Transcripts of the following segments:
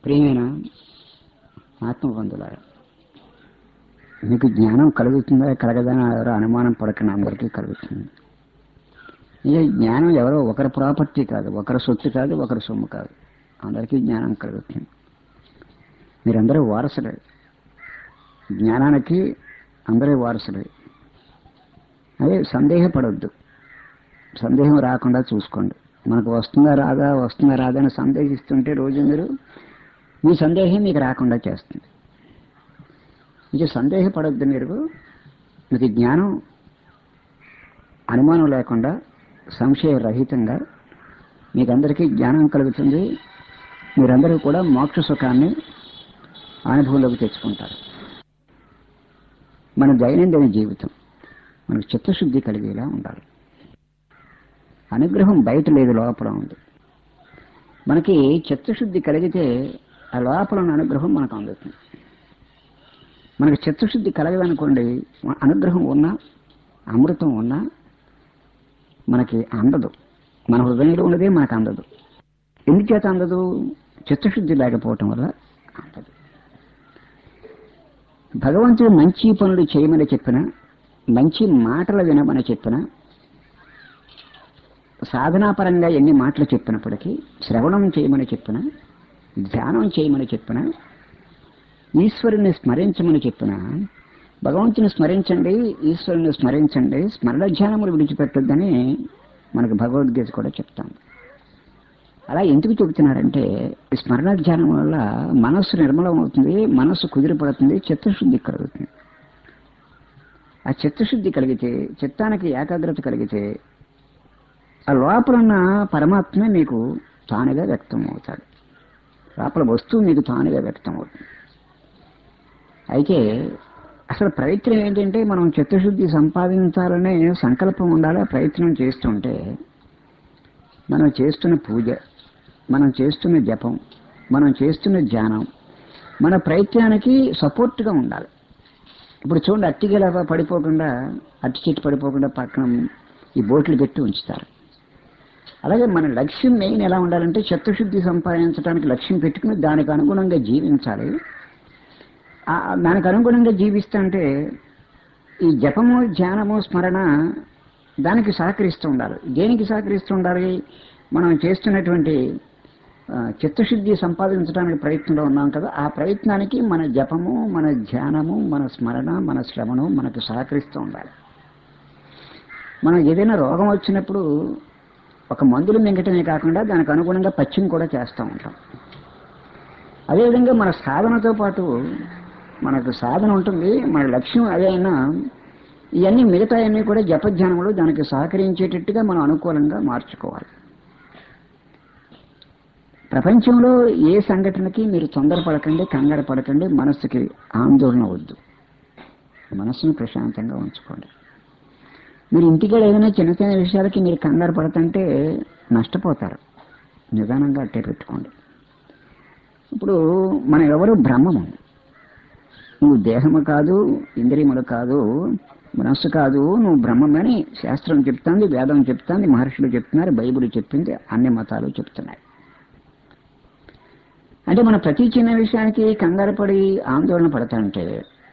ప్రియమైన ఆత్మబంధులారా మీకు జ్ఞానం కలుగుతుందా కలగదని ఎవరో అనుమానం పడకుండా అందరికీ కలుగుతుంది ఇక జ్ఞానం ఎవరో ఒకరి ప్రాపర్టీ కాదు ఒకరి సొత్తు కాదు ఒకరి సొమ్ము కాదు అందరికీ జ్ఞానం కలుగుతుంది మీరందరూ వారసులే జ్ఞానానికి అందరూ వారసులే అదే సందేహపడొద్దు సందేహం రాకుండా చూసుకోండి మనకు వస్తుందా రాదా వస్తుందా రాదా అని సందేహిస్తుంటే రోజు మీరు మీ సందేహం మీకు రాకుండా చేస్తుంది ఇక సందేహపడొద్దు మీరు మీకు జ్ఞానం అనుమానం లేకుండా సంశయరహితంగా మీకందరికీ జ్ఞానం కలుగుతుంది మీరందరూ కూడా మోక్ష సుఖాన్ని అనుభవంలోకి తెచ్చుకుంటారు మన దైనందిన జీవితం మనకు చిత్తశుద్ధి కలిగేలా ఉండాలి అనుగ్రహం బయట లేదు లోపల ఉంది మనకి చిత్తశుద్ధి కలిగితే ఆ లోపల ఉన్న అనుగ్రహం మనకు అందుతుంది మనకి చిత్తశుద్ధి కలగదనుకోండి అనుగ్రహం ఉన్నా అమృతం ఉన్నా మనకి అందదు మన హృదయంలో ఉన్నదే మనకు అందదు ఎందుచేత అందదు చిత్తశుద్ధి లేకపోవటం వల్ల అందదు భగవంతుడు మంచి పనులు చేయమని చెప్పిన మంచి మాటలు వినమని చెప్పిన సాధనాపరంగా ఎన్ని మాటలు చెప్పినప్పటికీ శ్రవణం చేయమని చెప్పిన ధ్యానం చేయమని చెప్పిన ఈశ్వరుని స్మరించమని చెప్పిన భగవంతుని స్మరించండి ఈశ్వరుని స్మరించండి స్మరణ ధ్యానములు విడిచిపెట్టొద్దని మనకు భగవద్గీత కూడా చెప్తాను అలా ఎందుకు చెబుతున్నారంటే ఈ స్మరణ ధ్యానం వల్ల మనస్సు నిర్మలం అవుతుంది మనస్సు కుదిరిపడుతుంది చిత్తశుద్ధి కలుగుతుంది ఆ చిత్తశుద్ధి కలిగితే చిత్తానికి ఏకాగ్రత కలిగితే ఆ లోపల ఉన్న పరమాత్మే మీకు తానుగా వ్యక్తం అవుతాడు లోపల వస్తువు మీకు తానుగా వ్యక్తం అవుతుంది అయితే అసలు ప్రయత్నం ఏంటంటే మనం చిత్తశుద్ధి సంపాదించాలనే సంకల్పం ఉండాలి ప్రయత్నం చేస్తుంటే మనం చేస్తున్న పూజ మనం చేస్తున్న జపం మనం చేస్తున్న ధ్యానం మన ప్రయత్నానికి సపోర్ట్గా ఉండాలి ఇప్పుడు చూడండి అట్టిగల పడిపోకుండా అట్టి చెట్టు పడిపోకుండా పక్కన ఈ బోట్లు పెట్టి ఉంచుతారు అలాగే మన లక్ష్యం మెయిన్ ఎలా ఉండాలంటే చిత్తశుద్ధి సంపాదించడానికి లక్ష్యం పెట్టుకుని దానికి అనుగుణంగా జీవించాలి దానికి అనుగుణంగా జీవిస్తుంటే ఈ జపము ధ్యానము స్మరణ దానికి సహకరిస్తూ ఉండాలి దేనికి సహకరిస్తూ ఉండాలి మనం చేస్తున్నటువంటి చిత్తశుద్ధి సంపాదించడానికి ప్రయత్నంలో ఉన్నాం కదా ఆ ప్రయత్నానికి మన జపము మన ధ్యానము మన స్మరణ మన శ్రవణం మనకు సహకరిస్తూ ఉండాలి మనం ఏదైనా రోగం వచ్చినప్పుడు ఒక మందులు మింగటమే కాకుండా దానికి అనుగుణంగా పచ్చిం కూడా చేస్తూ ఉంటాం అదేవిధంగా మన సాధనతో పాటు మనకు సాధన ఉంటుంది మన లక్ష్యం అదే అయినా ఇవన్నీ మిగతా అన్నీ కూడా జపధ్యానములు దానికి సహకరించేటట్టుగా మనం అనుకూలంగా మార్చుకోవాలి ప్రపంచంలో ఏ సంఘటనకి మీరు తొందరపడకండి కంగారు పడకండి మనస్సుకి ఆందోళన వద్దు మనస్సును ప్రశాంతంగా ఉంచుకోండి మీరు ఇంటికాడ ఏదైనా చిన్న చిన్న విషయాలకి మీరు కంగారు పడుతుంటే నష్టపోతారు నిదానంగా అట్టే పెట్టుకోండి ఇప్పుడు మనం ఎవరు బ్రహ్మము నువ్వు దేహము కాదు ఇంద్రియములు కాదు మనస్సు కాదు నువ్వు బ్రహ్మమని శాస్త్రం చెప్తుంది వేదం చెప్తుంది మహర్షులు చెప్తున్నారు బైబిల్ చెప్పింది అన్ని మతాలు చెప్తున్నాయి అంటే మన ప్రతి చిన్న విషయానికి కంగారు పడి ఆందోళన పడతాంటే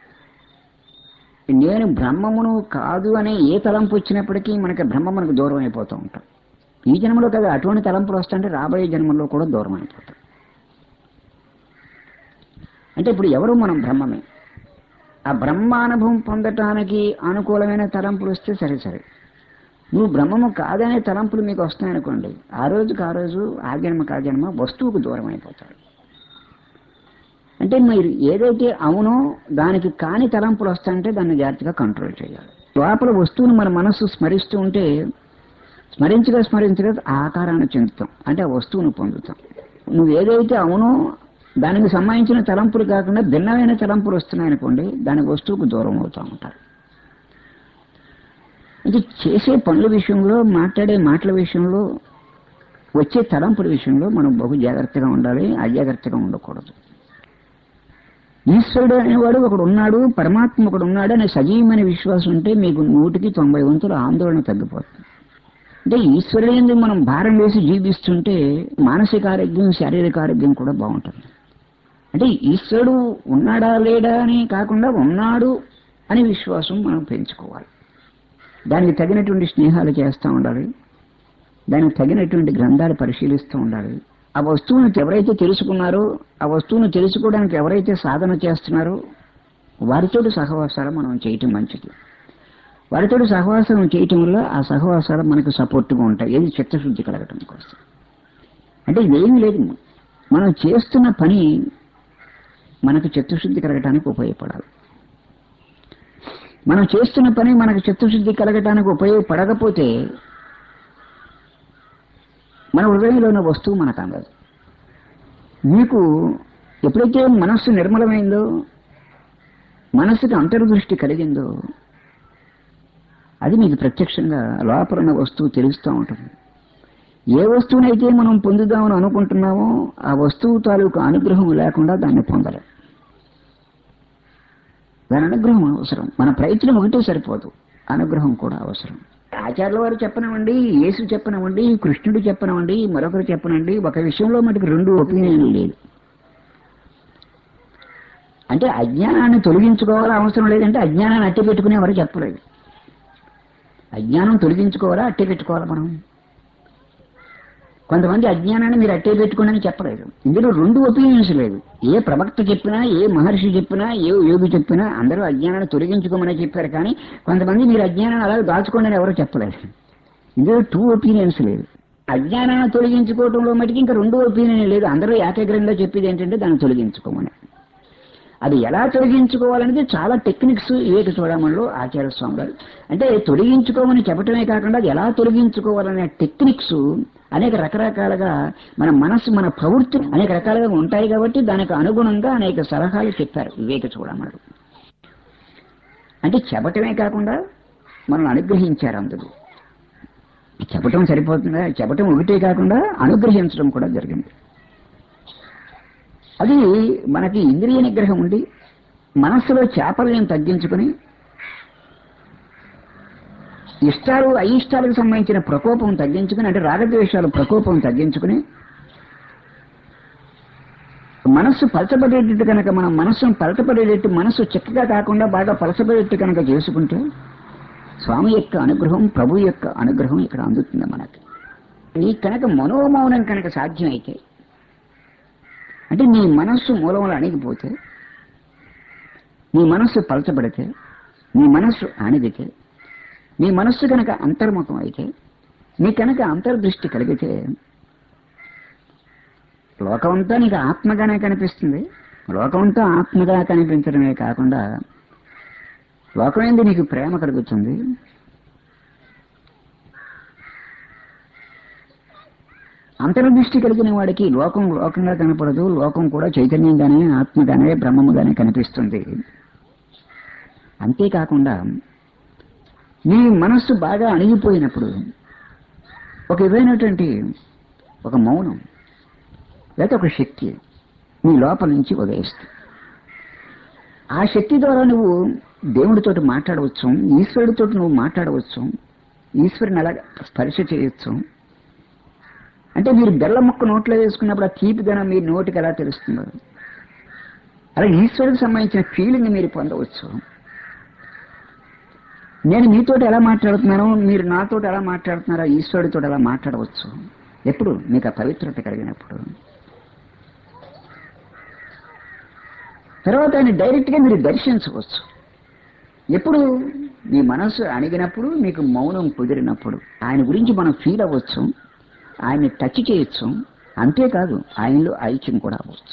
నేను బ్రహ్మమును కాదు అనే ఏ తలంపు వచ్చినప్పటికీ మనకి బ్రహ్మ మనకు దూరం అయిపోతూ ఉంటాం ఈ జన్మలో కదా అటువంటి తలంపులు వస్తుంటే రాబోయే జన్మలో కూడా దూరం అయిపోతాం అంటే ఇప్పుడు ఎవరు మనం బ్రహ్మమే ఆ బ్రహ్మానుభవం పొందటానికి అనుకూలమైన తలంపులు వస్తే సరే సరే నువ్వు బ్రహ్మము కాదనే తలంపులు మీకు వస్తాయనుకోండి ఆ రోజుకి ఆ రోజు ఆ జన్మకు ఆ జన్మ వస్తువుకు దూరం అయిపోతాడు అంటే మీరు ఏదైతే అవునో దానికి కాని తలంపులు వస్తాయంటే దాన్ని జాగ్రత్తగా కంట్రోల్ చేయాలి లోపల వస్తువును మన మనస్సు స్మరిస్తూ ఉంటే స్మరించగా స్మరించగా ఆకారాన్ని చెందుతాం అంటే ఆ వస్తువును పొందుతాం నువ్వు ఏదైతే అవునో దానికి సంబంధించిన తలంపులు కాకుండా భిన్నమైన తలంపులు వస్తున్నాయనుకోండి దాని వస్తువుకు దూరం అవుతూ ఉంటారు ఇది చేసే పనుల విషయంలో మాట్లాడే మాటల విషయంలో వచ్చే తలంపుల విషయంలో మనం బహు జాగ్రత్తగా ఉండాలి అజాగ్రత్తగా ఉండకూడదు ఈశ్వరుడు అనేవాడు ఒకడు ఉన్నాడు పరమాత్మ ఒకడు ఉన్నాడు అనే సజీవమైన విశ్వాసం ఉంటే మీకు నూటికి తొంభై వంతుల ఆందోళన తగ్గిపోతుంది అంటే ఈశ్వరుడు మనం భారం వేసి జీవిస్తుంటే మానసిక ఆరోగ్యం శారీరక ఆరోగ్యం కూడా బాగుంటుంది అంటే ఈశ్వరుడు ఉన్నాడా లేడా అని కాకుండా ఉన్నాడు అనే విశ్వాసం మనం పెంచుకోవాలి దానికి తగినటువంటి స్నేహాలు చేస్తూ ఉండాలి దానికి తగినటువంటి గ్రంథాలు పరిశీలిస్తూ ఉండాలి ఆ వస్తువును ఎవరైతే తెలుసుకున్నారో ఆ వస్తువును తెలుసుకోవడానికి ఎవరైతే సాధన చేస్తున్నారో వారితోటి సహవాసాలు మనం చేయటం మంచిది వారితోటి సహవాసం చేయటం వల్ల ఆ సహవాసాలు మనకు సపోర్ట్గా ఉంటాయి ఏది చిత్తశుద్ధి కలగటం కోసం అంటే ఇదేమీ లేదు మనం చేస్తున్న పని మనకు చిత్తశుద్ధి కలగటానికి ఉపయోగపడాలి మనం చేస్తున్న పని మనకు చిత్తశుద్ధి కలగటానికి ఉపయోగపడకపోతే మన హృదయంలో ఉన్న వస్తువు మనకు అందదు మీకు ఎప్పుడైతే మనస్సు నిర్మలమైందో మనస్సుకి అంతర్దృష్టి కలిగిందో అది మీకు ప్రత్యక్షంగా లోపల ఉన్న వస్తువు తెలుస్తూ ఉంటుంది ఏ వస్తువునైతే మనం పొందుదామని అనుకుంటున్నామో ఆ వస్తువు తాలూకు అనుగ్రహం లేకుండా దాన్ని పొందలేం దాని అనుగ్రహం అవసరం మన ప్రయత్నం ఒకటే సరిపోదు అనుగ్రహం కూడా అవసరం ఆచార్యుల వారు చెప్పనవండి యేసు చెప్పనవండి కృష్ణుడు చెప్పనవండి మరొకరు చెప్పనండి ఒక విషయంలో మటుకు రెండు ఒపీనియన్ లేదు అంటే అజ్ఞానాన్ని తొలగించుకోవాలా అవసరం లేదంటే అజ్ఞానాన్ని అట్టి పెట్టుకునేవారు చెప్పలేదు అజ్ఞానం తొలగించుకోవాలా అట్టి పెట్టుకోవాలా మనం కొంతమంది అజ్ఞానాన్ని మీరు అట్టే పెట్టుకోండి అని చెప్పలేదు ఇందులో రెండు ఒపీనియన్స్ లేదు ఏ ప్రవక్త చెప్పినా ఏ మహర్షి చెప్పినా ఏ యోగి చెప్పినా అందరూ అజ్ఞానాన్ని తొలగించుకోమని చెప్పారు కానీ కొంతమంది మీరు అజ్ఞానాన్ని అలాగే దాచుకోండి అని ఎవరో చెప్పలేదు ఇందులో టూ ఒపీనియన్స్ లేదు అజ్ఞానాన్ని తొలగించుకోవడంలో మటుకు ఇంకా రెండు ఒపీనియన్ లేదు అందరూ ఏకాగ్రంగా చెప్పేది ఏంటంటే దాన్ని తొలగించుకోమని అది ఎలా తొలగించుకోవాలనేది చాలా టెక్నిక్స్ వివేక చూడమనిలో ఆచార్య స్వామి గారు అంటే తొలగించుకోమని చెప్పటమే కాకుండా అది ఎలా తొలగించుకోవాలనే టెక్నిక్స్ అనేక రకరకాలుగా మన మనస్సు మన ప్రవృత్తి అనేక రకాలుగా ఉంటాయి కాబట్టి దానికి అనుగుణంగా అనేక సలహాలు చెప్పారు వివేక చూడమనుడు అంటే చెప్పటమే కాకుండా మనల్ని అనుగ్రహించారు అందుకు చెప్పటం సరిపోతుందా చెప్పటం ఒకటే కాకుండా అనుగ్రహించడం కూడా జరిగింది అది మనకి ఇంద్రియ నిగ్రహం ఉండి మనస్సులో చాపల్యం తగ్గించుకుని ఇష్టాలు అయిష్టాలకు సంబంధించిన ప్రకోపం తగ్గించుకుని అంటే రాగద్వేషాలు ప్రకోపం తగ్గించుకుని మనస్సు పలచబడేటట్టు కనుక మనం మనస్సును పలచబడేటట్టు మనస్సు చక్కగా కాకుండా బాగా పలచబడేట్టు కనుక చేసుకుంటే స్వామి యొక్క అనుగ్రహం ప్రభు యొక్క అనుగ్రహం ఇక్కడ అందుతుంది మనకి ఈ కనుక మనోమౌనం కనుక సాధ్యమైతే అంటే నీ మనస్సు మూలంలో అణిగిపోతే నీ మనస్సు పలచబడితే నీ మనస్సు అణిగితే నీ మనస్సు కనుక అంతర్ముఖం అయితే నీ కనుక అంతర్దృష్టి కలిగితే లోకమంతా నీకు ఆత్మగానే కనిపిస్తుంది లోకమంతా ఆత్మగా కనిపించడమే కాకుండా లోకమైంది నీకు ప్రేమ కలుగుతుంది అంతర్దృష్టి కలిగిన వాడికి లోకం లోకంగా కనపడదు లోకం కూడా చైతన్యంగానే ఆత్మగానే బ్రహ్మముగానే కనిపిస్తుంది అంతేకాకుండా నీ మనస్సు బాగా అణిగిపోయినప్పుడు ఒక విధమైనటువంటి ఒక మౌనం లేకపోతే ఒక శక్తి నీ లోపల నుంచి ఉదయిస్తుంది ఆ శక్తి ద్వారా నువ్వు దేవుడితోటి మాట్లాడవచ్చు ఈశ్వరుడితో నువ్వు మాట్లాడవచ్చు ఈశ్వరుని అలా స్పర్శ చేయొచ్చు అంటే మీరు బెల్లం ముక్క నోట్లో వేసుకున్నప్పుడు ఆ తీపిదనం మీ నోటికి ఎలా తెలుస్తుందో అలా ఈశ్వరుడికి సంబంధించిన ఫీలింగ్ మీరు పొందవచ్చు నేను మీతోటి ఎలా మాట్లాడుతున్నానో మీరు నాతోటి ఎలా మాట్లాడుతున్నారో ఈశ్వరుడితో ఎలా మాట్లాడవచ్చు ఎప్పుడు మీకు ఆ పవిత్రత కలిగినప్పుడు తర్వాత ఆయన డైరెక్ట్గా మీరు దర్శించవచ్చు ఎప్పుడు మీ మనసు అణిగినప్పుడు మీకు మౌనం కుదిరినప్పుడు ఆయన గురించి మనం ఫీల్ అవ్వచ్చు ఆయన్ని టచ్ చేయొచ్చు అంతేకాదు ఆయనలో ఐక్యం కూడా అవ్వచ్చు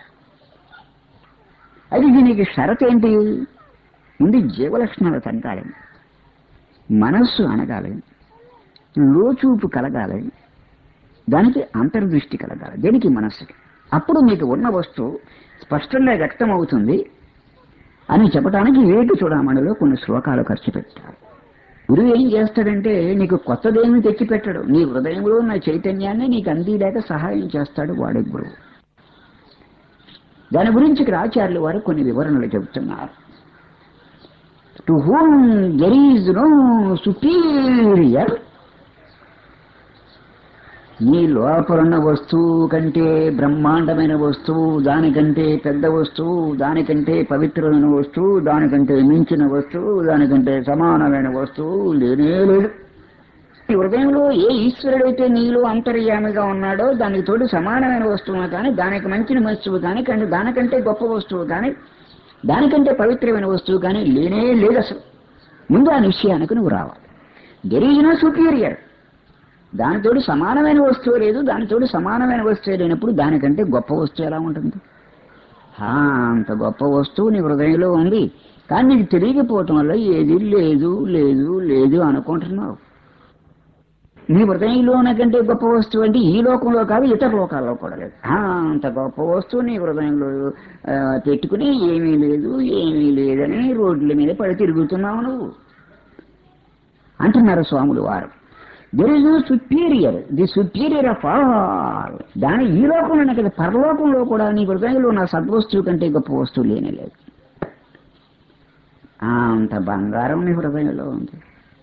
అది దీనికి షరత్ ఏంటి ముందు జీవలక్షణాలు తగ్గాలి మనస్సు అనగాలి లోచూపు కలగాలి దానికి అంతర్దృష్టి కలగాలి దేనికి మనస్సుకి అప్పుడు మీకు ఉన్న వస్తువు స్పష్టంగా వ్యక్తం అవుతుంది అని చెప్పడానికి వేటు చూడమణిలో కొన్ని శ్లోకాలు ఖర్చు పెట్టారు గురువు ఏం చేస్తాడంటే నీకు కొత్తదేమీ తెచ్చిపెట్టడు నీ హృదయంలో ఉన్న చైతన్యాన్ని నీకు అందిలేక సహాయం చేస్తాడు వాడి గురువు దాని గురించి ఇక్కడ ఆచార్యులు వారు కొన్ని వివరణలు చెబుతున్నారు to whom there is no superior నీ లోపలున్న వస్తువు కంటే బ్రహ్మాండమైన వస్తువు దానికంటే పెద్ద వస్తువు దానికంటే పవిత్రమైన వస్తువు దానికంటే మించిన వస్తువు దానికంటే సమానమైన వస్తువు లేనే లేదు ఈ హృదయంలో ఏ ఈశ్వరుడైతే నీలో అంతర్యామిగా ఉన్నాడో దానికి తోడు సమానమైన వస్తువు కానీ దానికి మంచిన వస్తువు కానీ కానీ దానికంటే గొప్ప వస్తువు కానీ దానికంటే పవిత్రమైన వస్తువు కానీ లేనే లేదు అసలు ముందు ఆ నిశ్చయానికి నువ్వు రావాలి దెర్ ఈజ్ నో సుపీరియర్ దానితోడు సమానమైన వస్తువు లేదు దానితోడు సమానమైన వస్తువు లేనప్పుడు దానికంటే గొప్ప వస్తువు ఎలా ఉంటుంది ఆ, అంత గొప్ప వస్తువు నీ హృదయంలో ఉంది కానీ నీకు తెలియకపోవటం వల్ల ఏది లేదు లేదు లేదు అనుకుంటున్నావు నీ హృదయంలో కంటే గొప్ప వస్తువు అంటే ఈ లోకంలో కాదు ఇతర లోకాల్లో కూడా లేదు ఆ, అంత గొప్ప వస్తువు నీ హృదయంలో ఆ, పెట్టుకుని ఏమీ లేదు ఏమీ లేదని రోడ్ల మీద పడి తిరుగుతున్నావు నువ్వు అంటున్నారు స్వాములు వారు there is no superior the superior of all దాని ఈ లోకంలోనే కదా పరలోకంలో కూడా నీ హృదయంలో నా సద్వస్తువు కంటే గొప్ప వస్తువు లేనే లేదు ఆ, అంత బంగారం నీ హృదయంలో ఉంది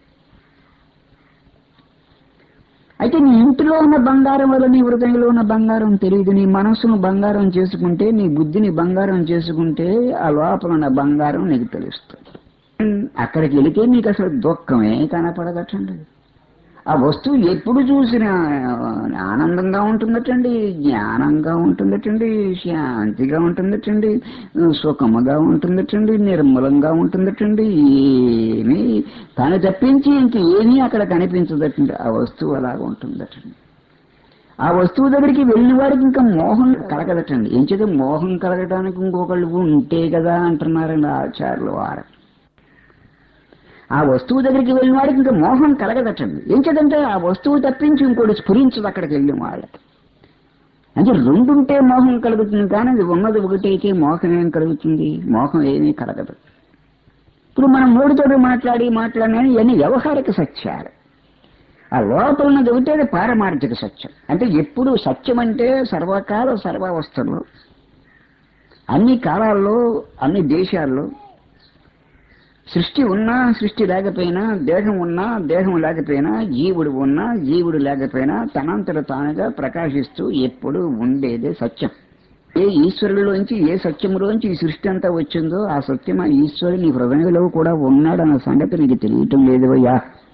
అయితే నీ ఇంటిలో ఉన్న బంగారం వల్ల నీ హృదయంలో ఉన్న బంగారం తెలియదు నీ మనసును బంగారం చేసుకుంటే నీ బుద్ధిని బంగారం చేసుకుంటే ఆ లోపల ఉన్న బంగారం నీకు తెలుస్తుంది ఉమ్, అక్కడికి వెళితే నీకు అసలు దుఃఖమే కనపడదటండి ఆ వస్తువు ఎప్పుడు చూసినా ఆనందంగా ఉంటుందటండి జ్ఞానంగా ఉంటుందటండి శాంతిగా ఉంటుందటండి సుఖముగా ఉంటుందటండి నిర్మలంగా ఉంటుందటండి ఏమీ తను తప్పించి ఇంక ఏమీ అక్కడ కనిపించదటండి ఆ వస్తువు అలాగ ఉంటుందటండి ఆ వస్తువు దగ్గరికి వెళ్ళిన వాడికి ఇంకా మోహం కలగదటండి ఏం చేత మోహం కలగడానికి ఇంకొకళ్ళు ఉంటే కదా అంటున్నారండి ఆచార్యులు వారు ఆ వస్తువు దగ్గరికి వెళ్ళిన వాడికి ఇంకా మోహం కలగదటండి ఏం చేద్దంటే ఆ వస్తువు తప్పించి ఇంకోటి స్ఫురించదు అక్కడికి వెళ్ళిన వాళ్ళకి అంటే రెండుంటే మోహం కలుగుతుంది కానీ అది ఉన్నది ఒకటైతే మోహం ఏం కలుగుతుంది మోహం ఏమీ కలగదు ఇప్పుడు మనం మూడుతో మాట్లాడి మాట్లాడినా ఇవన్నీ వ్యవహారిక సత్యాలు ఆ లోపల ఉన్నది ఒకటే అది పారమార్థిక సత్యం అంటే ఎప్పుడు సత్యం అంటే సర్వకాల సర్వావస్థల్లో అన్ని కాలాల్లో అన్ని దేశాల్లో సృష్టి ఉన్నా సృష్టి లేకపోయినా దేహం ఉన్నా దేహం లేకపోయినా జీవుడు ఉన్నా జీవుడు లేకపోయినా తనంతట తానుగా ప్రకాశిస్తూ ఎప్పుడు ఉండేదే సత్యం ఏ ఈశ్వరుడిలోంచి ఏ సత్యములోంచి ఈ సృష్టి అంతా వచ్చిందో ఆ సత్యం ఆ ఈశ్వరుడు నీ హృదయంలో కూడా ఉన్నాడన్న సంగతి నీకు తెలియటం లేదు అయ్యా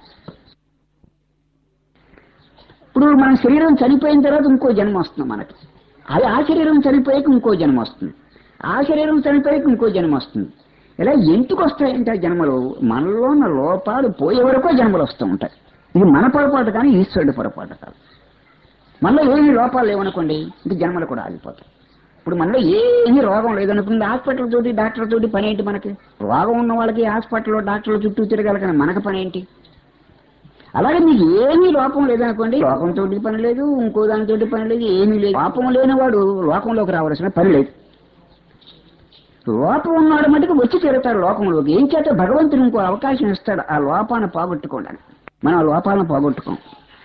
ఇప్పుడు మన శరీరం చనిపోయిన తర్వాత ఇంకో జన్మ వస్తుంది మనకి అది ఆ శరీరం చనిపోయాక ఇంకో జన్మ వస్తుంది ఆ శరీరం చనిపోయాక ఇంకో జన్మ వస్తుంది ఇలా ఎందుకు వస్తాయంటే ఆ జన్మలు మనలో ఉన్న లోపాలు పోయే వరకు ఆ జన్మలు వస్తూ ఉంటాయి ఇది మన పొరపాటు కానీ ఈశ్వరుడి పొరపాటు కాదు మనలో ఏమి లోపాలు లేవనుకోండి ఇంక జన్మలు కూడా ఆగిపోతాయి ఇప్పుడు మనలో ఏమీ రోగం లేదనుకుంది హాస్పిటల్ తోటి డాక్టర్ తోటి పని ఏంటి మనకి రోగం ఉన్న వాళ్ళకి హాస్పిటల్లో డాక్టర్ల చుట్టూ తిరగాలి కానీ మనకు పని ఏంటి అలాగే మీకు ఏమీ లోపం లేదనుకోండి లోకంతో పని లేదు ఇంకో దానితోటి పని లేదు ఏమీ లేదు లోపం లేనివాడు లోకంలోకి రావాల్సిన పని లేదు లోపం ఉన్నాడు మటుకు వచ్చి తీరుతాడు లోకంలోకి ఏం చేత భగవంతుడు ఇంకో అవకాశం ఇస్తాడు ఆ లోపాన్ని పోగొట్టుకోండి మనం ఆ లోపాలను పోగొట్టుకోం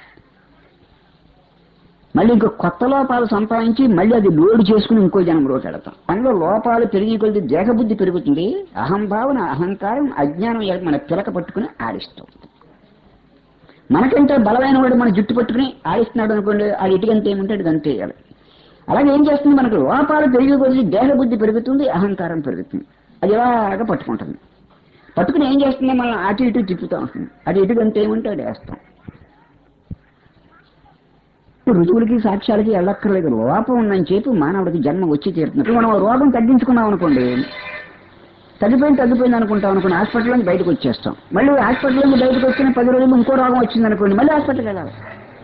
మళ్ళీ ఇంకో కొత్త లోపాలు సంపాదించి మళ్ళీ అది లోడ్ చేసుకుని ఇంకో జన్మలోకి వెళతాం మనలో లోపాలు పెరిగి కొద్ది దేహబుద్ధి పెరుగుతుంది అహంభావన అహంకారం అజ్ఞానం ఎడ- మన పిలక పట్టుకుని ఆడిస్తాం మనకంటే బలమైన వాడు మన జుట్టు పట్టుకుని ఆడిస్తున్నాడు అనుకోండి ఆ ఇటుకంత ఏముంటే అది అంతే వేయాలి అలాగే ఏం చేస్తుంది మనకు లోపాలు పెరిగి కొద్ది దేహబుద్ధి పెరుగుతుంది అహంకారం పెరుగుతుంది అది ఎలాగ పట్టుకుంటుంది పట్టుకుని ఏం చేస్తుంది మనం అటు ఇటు తిప్పుతూ ఉంటుంది అది ఇటుకంత ఏముంటే అది వేస్తాం రుజువులకి సాక్ష్యాలకి వెళ్ళక్కర్లేదు లోపం ఉందని చెప్పి మానవుడికి జన్మ వచ్చి తీరుతుంది ఇప్పుడు మనం ఆ రోగం తగ్గించుకున్నాం అనుకోండి తగ్గిపోయింది తగ్గిపోయింది అనుకుంటాం అనుకోండి హాస్పిటల్ నుంచి బయటకు వచ్చేస్తాం మళ్ళీ హాస్పిటల్ నుంచి బయటకు వచ్చిన పది రోజులు ఇంకో రోగం వచ్చింది అనుకోండి మళ్ళీ హాస్పిటల్కి వెళ్ళాలి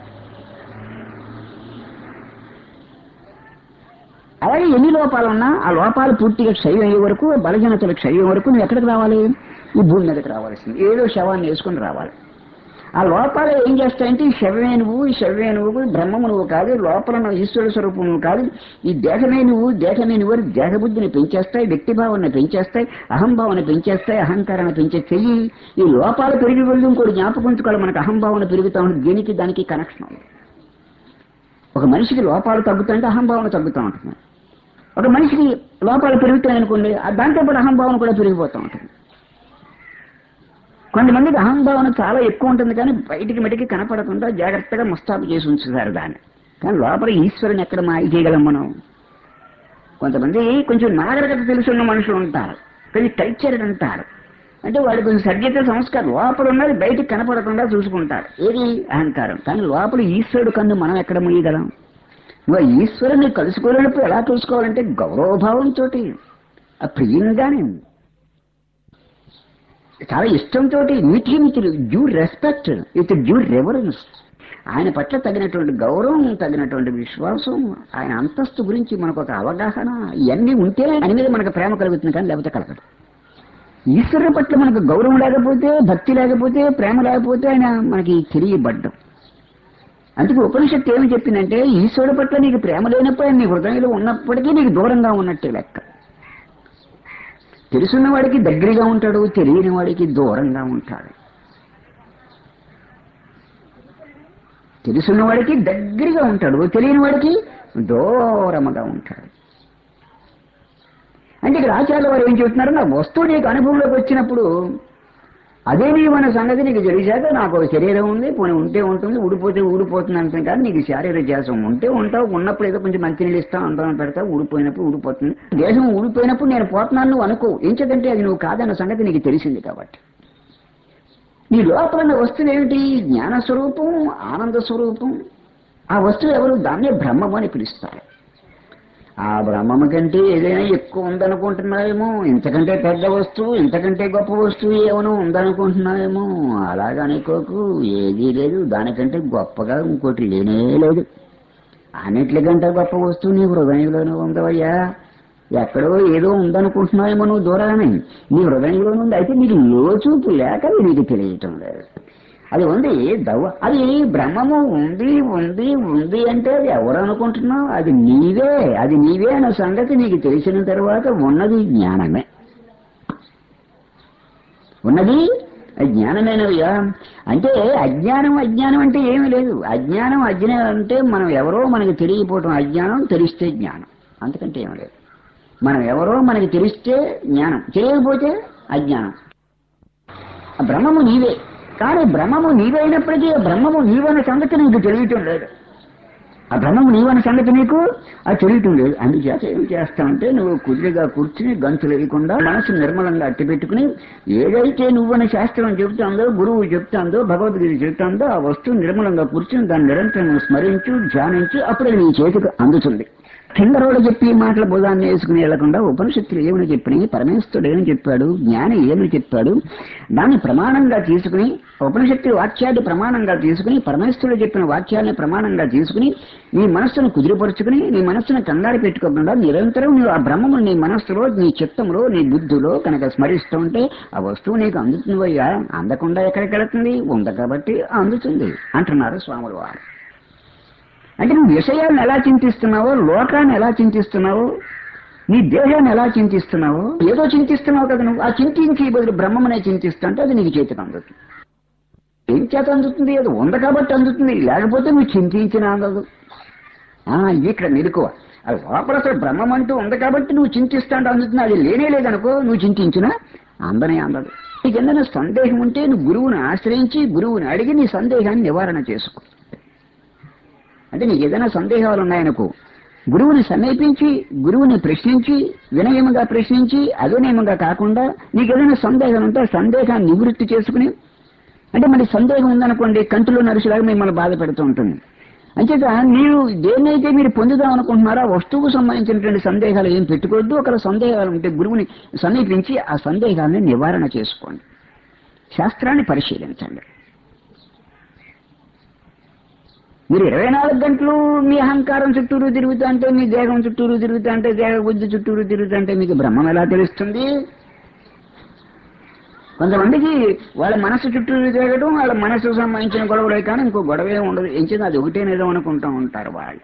అలాగే ఎన్ని లోపాలు ఉన్నా ఆ లోపాలు పూర్తిగా క్షయం అయ్యే వరకు బలహీనతలు క్షయం వరకు నువ్వు ఎక్కడికి రావాలి ఈ భూమి మీదకి రావాల్సింది ఏదో శవాన్ని వేసుకుని రావాలి ఆ లోపాలు ఏం చేస్తాయంటే ఈ శవమే నువ్వు ఈ శవమే నువ్వు బ్రహ్మము నువ్వు కాదు లోపల ఉన్న ఈశ్వర స్వరూపం నువ్వు కాదు ఈ దేహమే నువ్వు దేహమే నువ్వు అని దేహబుద్ధిని పెంచేస్తాయి వ్యక్తిభావాన్ని పెంచేస్తాయి అహంభావాన్ని పెంచేస్తాయి అహంకారాన్ని పెంచే చెయ్యి ఈ లోపాలు పెరిగి వెళ్ళి ఇంకోటి జ్ఞాపకం ఉంచుకోవాలి మనకు అహంభావన పెరుగుతా ఉంటుంది దీనికి దానికి కనెక్షన్ ఉంది ఒక మనిషికి లోపాలు తగ్గుతాయంటే అహంభావన తగ్గుతూ ఉంటుంది ఒక మనిషికి లోపాలు పెరుగుతాయి అనుకోండి ఆ దాంతో పాటు అహంభావన కూడా పెరిగిపోతూ ఉంటుంది కొంతమందికి అహంభావన చాలా ఎక్కువ ఉంటుంది కానీ బయటికి మెటికి కనపడకుండా జాగ్రత్తగా ముస్తాబు చేసి ఉంచుతారు దాన్ని కానీ లోపల ఈశ్వరుని ఎక్కడ మాయ చేయగలం మనం కొంతమంది కొంచెం నాగరికత తెలుసున్న మనుషులు ఉంటారు కొంచెం కల్చర్ అంటారు అంటే వాడు కొంచెం సభ్యత సంస్కారం లోపల ఉన్నది బయటికి కనపడకుండా చూసుకుంటారు ఏది అహంకారం కానీ లోపల ఈశ్వరుడు కన్ను మనం ఎక్కడ ముయ్యగలం నువ్వు ఆ ఈశ్వరుని కలుసుకోలేనప్పుడు ఎలా కలుసుకోవాలంటే గౌరవభావంతో ఆ ప్రియంగానే చాలా ఇష్టంతో meet him due respect with due reverence ఆయన పట్ల తగినటువంటి గౌరవం తగినటువంటి విశ్వాసం ఆయన అంతస్తు గురించి మనకు ఒక అవగాహన ఇవన్నీ ఉంటే ఆయన మీద మనకు ప్రేమ కలుగుతుంది కానీ లేకపోతే కలగదు ఈశ్వరుని పట్ల మనకు గౌరవం లేకపోతే భక్తి లేకపోతే ప్రేమ లేకపోతే ఆయన మనకి తెలియబడ్డం అందుకే ఉపనిషత్తు ఏమి చెప్పిందంటే ఈశ్వరుడు పట్ల నీకు ప్రేమ లేనప్పుడు ఆయన నీ హృదయంలో ఉన్నప్పటికీ నీకు దూరంగా ఉన్నట్టే లెక్క తెలుసున్న వాడికి దగ్గరగా ఉంటాడు తెలియని వాడికి దూరంగా ఉంటాడు తెలుసున్న వాడికి దగ్గరగా ఉంటాడు తెలియని వాడికి దూరముగా ఉంటాడు అంటే ఇక్కడ ఆచార్య వారు ఏం చెప్తున్నారు నా వస్తువు నీకు అనుభవంలోకి వచ్చినప్పుడు అదే నీవు అనే సంగతి నీకు తెలిసాక నాకు ఒక శరీరం ఉంది పోనీ ఉంటే ఉంటుంది ఊడిపోతే ఊడిపోతుంది అంటాం కానీ నీకు శారీరక దేశం ఉంటే ఉంటావు ఉన్నప్పుడు ఏదో కొంచెం మంచి నీళ్ళు ఇస్తావు అందరం పెడతావు ఊడిపోయినప్పుడు ఊడిపోతుంది దేశం ఊడిపోయినప్పుడు నేను పోతున్నాను నువ్వు అనుకో ఎంచదంటే అది నువ్వు కాదన్న సంగతి నీకు తెలిసింది కాబట్టి నీ లోపల ఉన్న వస్తువు ఏమిటి జ్ఞాన స్వరూపం ఆనంద స్వరూపం ఆ వస్తువు ఎవరు దాన్నే బ్రహ్మము అని పిలుస్తారు ఆ బ్రహ్మము కంటే ఏదైనా ఎక్కువ ఉందనుకుంటున్నావేమో ఇంతకంటే పెద్ద వస్తువు ఇంతకంటే గొప్ప వస్తువు ఏమైనా ఉందనుకుంటున్నావేమో అలాగా అనుకోకు ఏదీ లేదు దానికంటే గొప్పగా ఇంకోటి లేనే లేదు అన్నిట్లకంటే గొప్ప వస్తువు నీ హృదయంలోనే ఉందవయ్యా ఎక్కడో ఏదో ఉందనుకుంటున్నావేమో నువ్వు దూరాన్ని నీ హృదయంలోనే ఉంది అయితే నీకు లోచూపు లేక నీకు తెలియటం లేదు అది ఉంది దవ్వ అది బ్రహ్మము ఉంది ఉంది ఉంది అంటే అది ఎవరు అనుకుంటున్నావు అది నీవే అది నీవే అనే సంగతి నీకు తెలిసిన తర్వాత ఉన్నది జ్ఞానమే ఉన్నది జ్ఞానమేనయ్యా అంటే అజ్ఞానం అజ్ఞానం అంటే ఏమీ లేదు అజ్ఞానం అజ్ఞానం అంటే మనం ఎవరో మనకి తెలియకపోవటం అజ్ఞానం తెలిస్తే జ్ఞానం అంతకంటే ఏమీ లేదు మనం ఎవరో మనకి తెలిస్తే జ్ఞానం తెలియకపోతే అజ్ఞానం ఆ బ్రహ్మము నీవే కానీ బ్రహ్మము నీవైనప్పటికీ ఆ బ్రహ్మము నీవన్న సంగతి నీకు తెలియటం లేదు ఆ బ్రహ్మము నీవన్న సంగతి నీకు అది తెలియటం లేదు అందుచేత ఏం చేస్తావంటే నువ్వు కుదిరిగా కూర్చుని గంతులు వేయకుండా మనసు నిర్మలంగా అట్టి పెట్టుకుని ఏదైతే నువ్వని శాస్త్రం చెబుతాందో గురువు చెప్తాందో భగవద్గీత చెప్తాందో ఆ వస్తువు నిర్మలంగా కూర్చుని దాన్ని నిరంతరం స్మరించు ధ్యానించు అప్పుడే నీ చేతికి అందుతుంది కిందరోడు చెప్పి మాటల బుధాన్ని వేసుకుని వెళ్లకుండా ఉపనిషత్తులు ఏమని చెప్పినాయి పరమేశ్వరుడు ఏమని చెప్పాడు జ్ఞాని ఏమని చెప్పాడు దాన్ని ప్రమాణంగా తీసుకుని ఉపనిషత్తు వాక్యాన్ని ప్రమాణంగా తీసుకుని పరమేశ్వరుడు చెప్పిన వాక్యాన్ని ప్రమాణంగా తీసుకుని నీ మనస్సును కుదిరిపరుచుకుని నీ మనస్సును కంగారు పెట్టుకోకుండా నిరంతరం నువ్వు ఆ బ్రహ్మము నీ మనస్సులో నీ చిత్తంలో నీ బుద్ధిలో కనుక స్మరిస్తూ ఉంటే ఆ వస్తువు నీకు అందుతుంది అయ్యా అందకుండా ఎక్కడికి వెళుతుంది ఉంది కాబట్టి అందుతుంది అంటున్నారు స్వాములు వారు అంటే నువ్వు విషయాలను ఎలా చింతిస్తున్నావో లోకాన్ని ఎలా చింతిస్తున్నావో నీ దేహాన్ని ఎలా చింతిస్తున్నావో ఏదో చింతిస్తున్నావు కదా నువ్వు ఆ చింతించి బదులు బ్రహ్మమనే చింతిస్తుంటే అది నీకు చేతికి అందుతుంది ఏం చేత అందుతుంది అది ఉంది కాబట్టి అందుతుంది లేకపోతే నువ్వు చింతించిన అందదు ఆ, ఇక్కడ మెలకువ అది లోపల అసలు బ్రహ్మం అంటూ ఉంది కాబట్టి నువ్వు చింతిస్తాంటే అందుతుంది అది లేనే లేదనుకో నువ్వు చింతించినా అందనే అందదు నీకు ఏదైనా సందేహం ఉంటే నువ్వు గురువుని ఆశ్రయించి గురువుని అడిగి నీ సందేహాన్ని నివారణ చేసుకో అంటే నీకు ఏదైనా సందేహాలు ఉన్నాయనుకో గురువుని సమీపించి గురువుని ప్రశ్నించి వినయముగా ప్రశ్నించి అవినయముగా కాకుండా నీకు ఏదైనా సందేహం ఉంటే ఆ సందేహాన్ని నివృత్తి చేసుకుని అంటే మరి సందేహం ఉందనుకోండి కంటిలో నరుసులాగా మిమ్మల్ని బాధ పెడుతూ ఉంటుంది అంచేత మీరు దేన్నైతే మీరు పొందుదాం అనుకుంటున్నారో ఆ వస్తువుకు సంబంధించినటువంటి సందేహాలు ఏం పెట్టుకోవద్దు ఒకవేళ సందేహాలు ఉంటే గురువుని సమీపించి ఆ సందేహాన్ని నివారణ చేసుకోండి శాస్త్రాన్ని పరిశీలించండి మీరు ఇరవై నాలుగు గంటలు మీ అహంకారం చుట్టూరు తిరుగుతా అంటే మీ దేహం చుట్టూరు తిరుగుతా అంటే దేహ బుద్ధి చుట్టూరు తిరుగుతా అంటే మీకు బ్రహ్మం ఎలా తెలుస్తుంది కొంతమందికి వాళ్ళ మనసు చుట్టూరు తిరగడం వాళ్ళ మనసుకు సంబంధించిన గొడవలే కానీ ఇంకో గొడవే ఉండదు ఎంచింది అది ఒకటేనేదో అనుకుంటూ ఉంటారు వాళ్ళు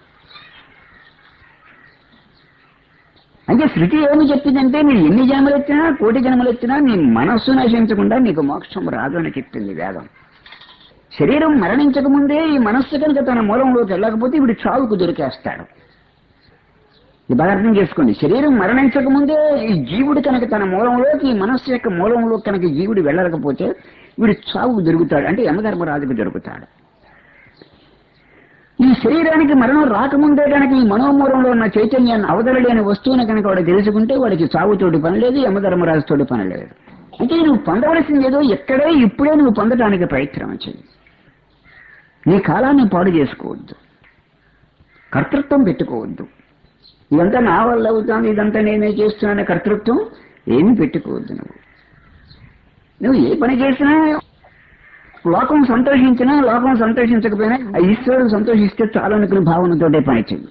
అంటే శృతి ఏమి చెప్పిందంటే మీరు ఎన్ని జన్మలు ఎత్తినా కోటి జన్మలు ఎత్తినా మీ మనస్సు నశించకుండా నీకు మోక్షం రాదు అని చెప్పింది వేదం శరీరం మరణించక ముందే ఈ మనస్సు కనుక తన మూలంలోకి వెళ్ళకపోతే ఇప్పుడు చావుకు దొరికేస్తాడు ఇది బాగా అర్థం చేసుకోండి శరీరం మరణించక ముందే ఈ జీవుడు కనుక తన మూలంలోకి ఈ మనస్సు యొక్క మూలంలో కనుక జీవుడు వెళ్ళకపోతే వీడు చావుకు దొరుకుతాడు అంటే యమధర్మరాజుకు దొరుకుతాడు ఈ శరీరానికి మరణం రాకముందే కనుక ఈ మనోమూలంలో ఉన్న చైతన్యాన్ని అవతలలేని వస్తువుని కనుక వాడు తెలుసుకుంటే వాడికి చావుతోటి పని లేదు యమధర్మరాజుతోటి పని లేదు అంటే నువ్వు పొందవలసింది ఏదో ఎక్కడే ఇప్పుడే నువ్వు పొందడానికి ప్రయత్నం చెయ్యి నీ కాలాన్ని పాడు చేసుకోవద్దు కర్తృత్వం పెట్టుకోవద్దు ఇదంతా నా వల్ల అవుతుంది ఇదంతా నేనే చేస్తున్నాను కర్తృత్వం ఏమీ పెట్టుకోవద్దు నువ్వు నువ్వు ఏ పని చేసినా లోకం సంతోషించినా లోకం సంతోషించకపోయినా ఆ ఈశ్వరుడు సంతోషిస్తే చాలనుకునే భావనతోటే పని చెయ్యి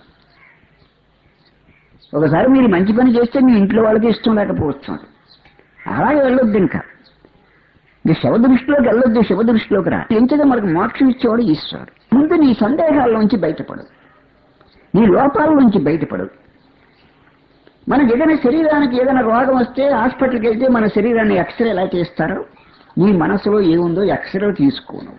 ఒకసారి మీరు మంచి పని చేస్తే మీ ఇంట్లో వాళ్ళకి ఇష్టం లేకపోవచ్చు అలాగే వెళ్ళొద్దు ఇంకా ఇక శవ దృష్టిలోకి వెళ్ళొద్దు శవ దృష్టిలోకి రా ఎంతగా మనకు మోక్షం ఇచ్చేవాడు ఈశ్వరుడు ముందు నీ సందేహాల నుంచి బయటపడు నీ లోపాల నుంచి బయటపడు మనకి ఏదైనా శరీరానికి ఏదైనా రోగం వస్తే హాస్పిటల్కి వెళ్తే మన శరీరాన్ని ఎక్స్రే ఎలా చేస్తారో నీ మనసులో ఏముందో ఎక్స్రే తీసుకోను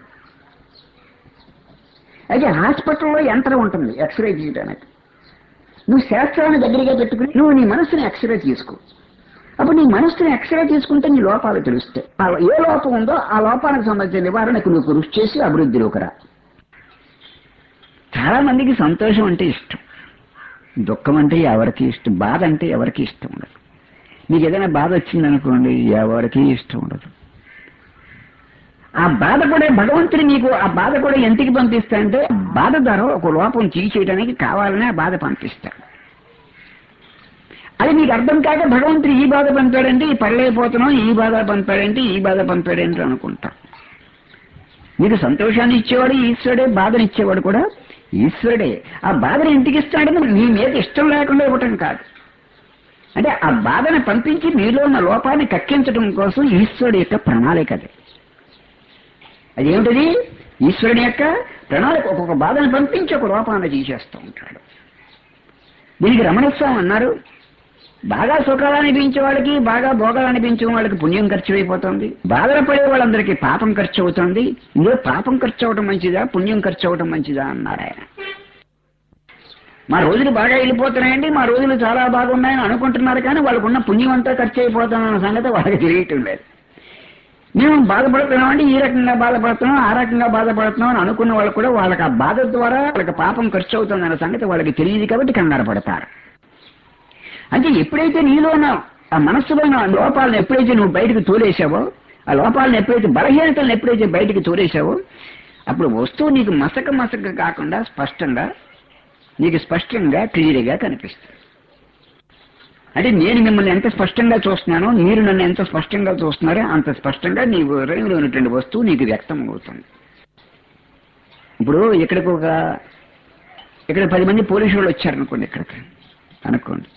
అయితే హాస్పిటల్లో యంత్రం ఉంటుంది ఎక్స్రే తీయడానికి నువ్వు శాస్త్రాన్ని దగ్గరగా పెట్టుకుని నువ్వు నీ మనసుని ఎక్స్రే తీసుకో అప్పుడు నీ మనసుని ఎక్స్రే తీసుకుంటే నీ లోపాలు తెలుస్తాయి ఆ ఏ లోపం ఉందో ఆ లోపానికి సంబంధించిన నివారణకు నువ్వు కృషి చేసి అభివృద్ధిలోకి రా చాలా మందికి సంతోషం అంటే ఇష్టం దుఃఖం అంటే ఎవరికి ఇష్టం బాధ అంటే ఎవరికి ఇష్టం ఉండదు మీకు ఏదైనా బాధ వచ్చిందనుకోండి ఎవరికి ఇష్టం ఉండదు ఆ బాధ కూడా భగవంతుడు నీకు ఆ బాధ కూడా ఎంతకి పంపిస్తా అంటే బాధ ద్వారా ఒక లోపం తీసేయడానికి కావాలని ఆ బాధ పంపిస్తాడు అది నీకు అర్థం కాక భగవంతుడు ఈ బాధ పంపాడంటే ఈ పడలేకపోతున్నాం ఈ బాధ పంపాడంటే ఈ బాధ పంపాడంటే అనుకుంటా నీకు సంతోషాన్ని ఇచ్చేవాడు ఈశ్వరుడే బాధని ఇచ్చేవాడు కూడా ఈశ్వరుడే ఆ బాధను ఇంటికి ఇస్తాడని నీ మీద ఇష్టం లేకుండా ఇవ్వటం కాదు అంటే ఆ బాధను పంపించి మీలో ఉన్న లోపాన్ని కక్కించడం కోసం ఈశ్వరుడు యొక్క ప్రణాళిక అది అదేమిటది ఈశ్వరుని యొక్క ప్రణాళిక ఒక్కొక్క బాధను పంపించి ఒక లోపాన్ని తీసేస్తూ ఉంటాడు దీనికి రమణస్వామి అన్నారు బాగా సుఖాలు అనిపించే వాళ్ళకి బాగా భోగాలు అనిపించే వాళ్ళకి పుణ్యం ఖర్చు అయిపోతుంది బాధలు పడే వాళ్ళందరికీ పాపం ఖర్చు అవుతుంది ఇందులో పాపం ఖర్చు అవటం మంచిదా పుణ్యం ఖర్చు అవటం మంచిదా అన్నారు ఆయన మా రోజులు బాగా వెళ్ళిపోతున్నాయండి మా రోజులు చాలా బాగున్నాయని అనుకుంటున్నారు కానీ వాళ్ళకున్న పుణ్యం అంతా ఖర్చు అయిపోతుందన్న సంగతి వాళ్ళకి తెలియటం లేదు మేము బాధపడుతున్నామంటే ఈ రకంగా బాధపడుతున్నాం ఆ రకంగా బాధపడుతున్నాం అని అనుకున్న వాళ్ళు కూడా వాళ్ళకి ఆ బాధ ద్వారా వాళ్ళకి పాపం ఖర్చు అవుతుందన్న సంగతి వాళ్ళకి తెలియదు కాబట్టి కంగారు పడతారు అంటే ఎప్పుడైతే నీలో ఉన్న ఆ మనస్సులో ఉన్న లోపాలను ఎప్పుడైతే నువ్వు బయటకు తోలేసావో ఆ లోపాలను ఎప్పుడైతే బలహీనతలను ఎప్పుడైతే బయటకు తోలేసావో అప్పుడు వస్తువు నీకు మసక మసక కాకుండా స్పష్టంగా నీకు స్పష్టంగా క్లియర్గా కనిపిస్తుంది అంటే నేను మిమ్మల్ని ఎంత స్పష్టంగా చూస్తున్నానో మీరు నన్ను ఎంత స్పష్టంగా చూస్తున్నారో అంత స్పష్టంగా నీ హృదయంలో ఉన్నటువంటి వస్తువు నీకు వ్యక్తం అవుతుంది ఇప్పుడు ఇక్కడికి ఒక ఇక్కడ పది మంది పోలీసు వాళ్ళు వచ్చారనుకోండి ఇక్కడికి అనుకోండి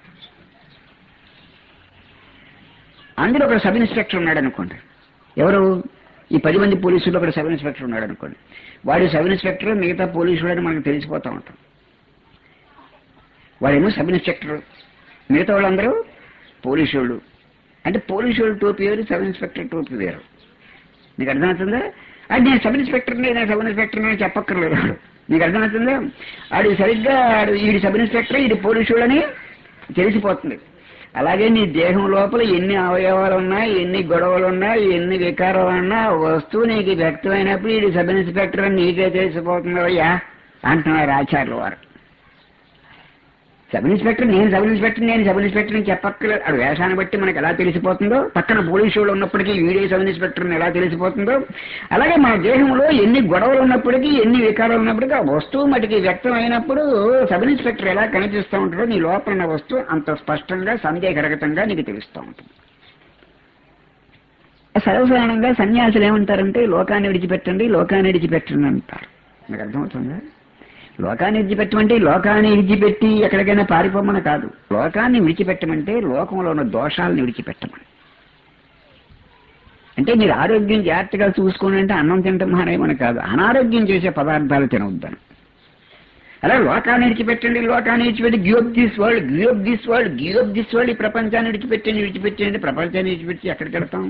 అందులో ఒక సబ్ ఇన్స్పెక్టర్ ఉన్నాడు అనుకోండి ఎవరు ఈ పది మంది పోలీసులు ఒక సబ్ ఇన్స్పెక్టర్ ఉన్నాడు అనుకోండి వాడు సబ్ ఇన్స్పెక్టర్ మిగతా పోలీసులు అని మనకు తెలిసిపోతా ఉంటాం వాడేమో సబ్ ఇన్స్పెక్టర్ మిగతా వాళ్ళందరూ పోలీసు వాళ్ళు అంటే పోలీసు వాళ్ళు టోపీ వేరు సబ్ ఇన్స్పెక్టర్ టోపీ వేరు నీకు అర్థమవుతుందా అది నేను సబ్ ఇన్స్పెక్టర్ని నేను సబ్ ఇన్స్పెక్టర్ని అని చెప్పక్కర్లేదు వాడు. నీకు అర్థమవుతుందా ఆడు సరిగ్గా ఆడు ఈడు సబ్ ఇన్స్పెక్టర్ ఈడు పోలీసు వాళ్ళని తెలిసిపోతుంది అలాగే నీ దేహం లోపల ఎన్ని అవయవాలు ఉన్నాయి ఎన్ని గొడవలు ఉన్నాయి ఎన్ని వికారాలు ఉన్నా వస్తువు నీకు వ్యక్తమైనప్పుడు ఇది సబ్ ఇన్స్పెక్టర్ అని నీకే తెలిసిపోతుందయ్యా అంటున్నారు ఆచార్యుల వారు సబ్ ఇన్స్పెక్టర్ నేను సబ్ ఇన్స్పెక్టర్ నేను సబ్ ఇన్స్పెక్టర్ అని చెప్పక్కర్లేదు అది వేషాన్ని బట్టి మనకు ఎలా తెలిసిపోతుందో పక్కన పోలీసు వాళ్ళు ఉన్నప్పటికీ వీడియో సబ్ ఇన్స్పెక్టర్ అని ఎలా తెలిసిపోతుందో అలాగే మన దేహంలో ఎన్ని గొడవలు ఉన్నప్పటికీ ఎన్ని వికారాలు ఉన్నప్పటికీ ఆ వస్తువు మటుకి వ్యక్తం అయినప్పుడు సబ్ ఇన్స్పెక్టర్ ఎలా కనిపిస్తూ ఉంటాడో నీ లోపల ఉన్న వస్తువు అంత స్పష్టంగా సందేహరహితంగా నీకు తెలుస్తూ ఉంటుంది సర్వసాధారణంగా సన్యాసులు ఏమంటారంటే లోకాన్ని విడిచిపెట్టండి లోకాన్ని విడిచిపెట్టండి అంటారు మీకు అర్థమవుతుందా లోకాన్ని విడిచిపెట్టమంటే లోకాన్ని విడిచిపెట్టి ఎక్కడికైనా పారిపోమని కాదు లోకాన్ని విడిచిపెట్టమంటే లోకంలో ఉన్న దోషాలను విడిచిపెట్టమని అంటే మీరు ఆరోగ్యం జాగ్రత్తగా చూసుకోండి అంటే అన్నం తింటాం మానేమని కాదు అనారోగ్యం చేసే పదార్థాలు తినవద్దని అలా లోకాన్ని విడిచిపెట్టండి లోకాన్ని విడిచిపెట్టి give this world give this world give this world ఈ ప్రపంచాన్ని విడిచిపెట్టండి విడిచిపెట్టండి ప్రపంచాన్ని విడిచిపెట్టి ఎక్కడికి వెళ్తాం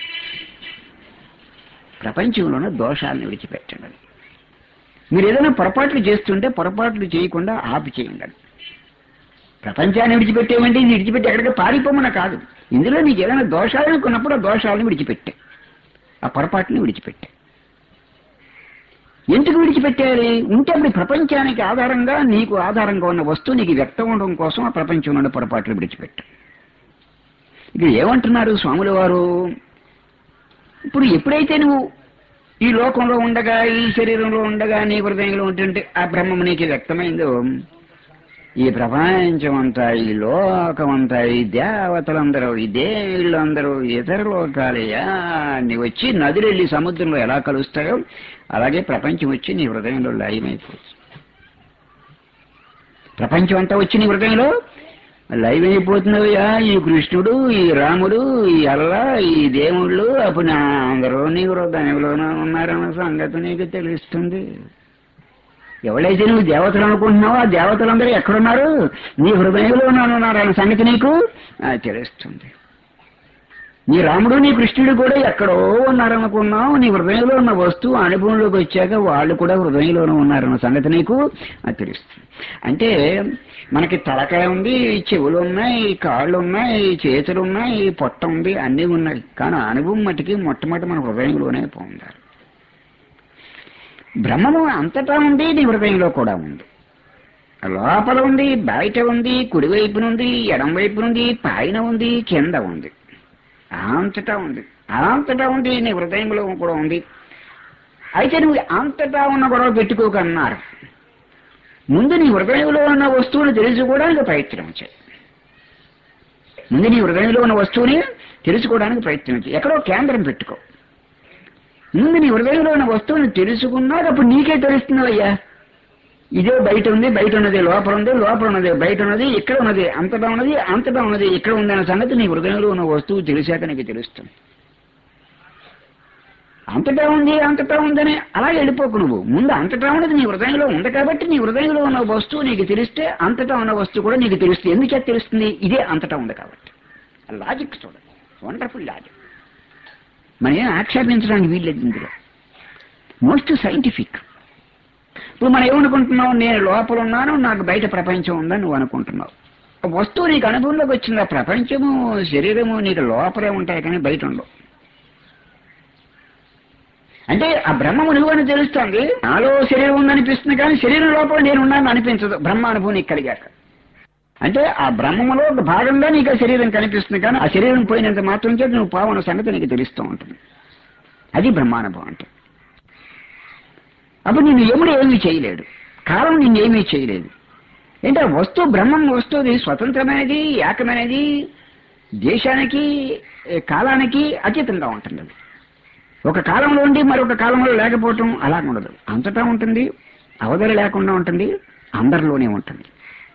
ప్రపంచంలోనే దోషాలను విడిచిపెట్టండి మీరు ఏదైనా పొరపాట్లు చేస్తుంటే పొరపాట్లు చేయకుండా ఆపి చేయండి ప్రపంచాన్ని విడిచిపెట్టేమంటే ఇది విడిచిపెట్టి ఎక్కడికి పారిపోమన కాదు ఇందులో నీకు ఏదైనా దోషాలు అనుకున్నప్పుడు ఆ దోషాలను విడిచిపెట్టే ఆ పొరపాటుని విడిచిపెట్టే ఎందుకు విడిచిపెట్టాలి ఉంటే అప్పుడు ప్రపంచానికి ఆధారంగా నీకు ఆధారంగా ఉన్న వస్తువు నీకు వ్యక్తం అవడం కోసం ఆ ప్రపంచంలో ఉన్న పొరపాట్లు విడిచిపెట్టు ఇక్కడ ఏమంటున్నారు స్వాముల వారు ఇప్పుడు ఎప్పుడైతే నువ్వు ఈ లోకంలో ఉండగా ఈ శరీరంలో ఉండగా నీ హృదయంలో ఉంటుంటే ఆ బ్రహ్మం నీకు వ్యక్తమైందో ఈ ప్రపంచం అంతా ఈ లోకం అంతా ఈ దేవతలందరూ ఈ దేవుళ్ళందరూ ఇతర లోకాలయ్యా నీ వచ్చి నదులు వెళ్ళి సముద్రంలో ఎలా కలుస్తాయో అలాగే ప్రపంచం వచ్చి నీ హృదయంలో లయమైపోతుంది ప్రపంచం అంతా వచ్చి నీ హృదయంలో లైవైపోతున్నావయ్యా ఈ కృష్ణుడు ఈ రాముడు ఈ అల్లా ఈ దేవుళ్ళు అప్పుడు నా అందరూ నీ హృదయంలోనే ఉన్నారన్న సంగతి నీకు తెలుస్తుంది ఎవరైతే నువ్వు దేవతలు అనుకుంటున్నావో ఆ దేవతలందరూ ఎక్కడున్నారు నీ హృదయంలో ఉన్నారు అన్న సంగతి నీకు ఆ, తెలుస్తుంది నీ రాముడు నీ కృష్ణుడు కూడా ఎక్కడో ఉన్నారనుకున్నావు నీ హృదయంలో ఉన్న వస్తువు అనుభవంలోకి వచ్చాక వాళ్ళు కూడా హృదయంలోనే ఉన్నారన్న సంగతి నీకు అది తెలుస్తుంది అంటే మనకి తలకాయ ఉంది చెవులు ఉన్నాయి కాళ్ళు ఉన్నాయి చేతులు ఉన్నాయి పొట్ట ఉంది అన్నీ ఉన్నాయి కానీ ఆ అనుభవం మటుకి మొట్టమొదటి మన హృదయంలోనే పొందారు బ్రహ్మము అంతటా ఉంది నీ హృదయంలో కూడా ఉంది లోపల ఉంది బయట ఉంది కుడివైపునుంది ఎడం వైపునుంది పైన ఉంది కింద ఉంది అంతటా ఉంది అంతటా ఉంది నీ హృదయంలో కూడా ఉంది అయితే నువ్వు అంతటా ఉన్న గొడవ పెట్టుకోకన్నారు ముందు నీ హృదయంలో ఉన్న వస్తువును తెలుసుకోవడానికి ప్రయత్నం చేయి ముందు నీ హృదయంలో ఉన్న వస్తువుని తెలుసుకోవడానికి ప్రయత్నం చేయి ఎక్కడో కేంద్రం పెట్టుకో ముందు నీ హృదయంలో ఉన్న వస్తువుని తెలుసుకున్నాక అప్పుడు నీకే తెలుస్తున్నావయ్యా ఇదే బయట ఉంది బయట ఉన్నది లోపల ఉంది లోపల ఉన్నది బయట ఉన్నది ఇక్కడ ఉన్నది అంతటా ఉన్నది అంతటా ఉన్నది ఇక్కడ ఉంది అన్న సంగతి నీ హృదయంలో ఉన్న వస్తువు తెలిసాక నీకు తెలుస్తుంది అంతటా ఉంది అంతటా ఉందని అలా వెళ్ళిపోకు నువ్వు ముందు అంతటా ఉన్నది నీ హృదయంలో ఉంది కాబట్టి నీ హృదయంలో ఉన్న వస్తువు నీకు తెలిస్తే అంతటా ఉన్న వస్తువు కూడా నీకు తెలుస్తుంది ఎందుచేత తెలుస్తుంది ఇదే అంతటా ఉంది కాబట్టి లాజిక్ చూడండి వండర్ఫుల్ లాజిక్ మనం ఏం ఆక్షేపించడానికి వీల్లేదు ఇందులో మోస్ట్ సైంటిఫిక్ ఇప్పుడు మనం ఏమనుకుంటున్నావు నేను లోపల ఉన్నాను నాకు బయట ప్రపంచం ఉందని నువ్వు అనుకుంటున్నావు ఆ వస్తువు నీకు అనుభవంలోకి వచ్చింది ఆ ప్రపంచము శరీరము నీకు లోపలే ఉంటాయి కానీ బయట ఉండవు అంటే ఆ బ్రహ్మము నువ్వు అని తెలుస్తుంది నాలో శరీరం ఉందనిపిస్తుంది కానీ శరీరం లోపల నేను ఉన్నాను అనిపించదు బ్రహ్మ అనుభవం నీకు కలిగాక అంటే ఆ బ్రహ్మములో ఒక భాగంగా నీకు ఆ శరీరం కనిపిస్తుంది కానీ ఆ శరీరం పోయినంత మాత్రం చేత నువ్వు పావన సంగతి నీకు తెలుస్తూ ఉంటుంది అది బ్రహ్మానుభవం అంటే అప్పుడు నిన్ను ఎముడు ఏమీ చేయలేడు కాలం నిన్ను ఏమీ చేయలేదు ఏంటంటే ఆ వస్తువు బ్రహ్మం వస్తువుది స్వతంత్రమైనది ఏకమైనది దేశానికి ఏ, కాలానికి అతీతంగా ఉంటుంది అది ఒక కాలంలో ఉండి మరొక కాలంలో లేకపోవటం అలా ఉండదు అంతటా ఉంటుంది అవధులు లేకుండా ఉంటుంది అందరిలోనే ఉంటుంది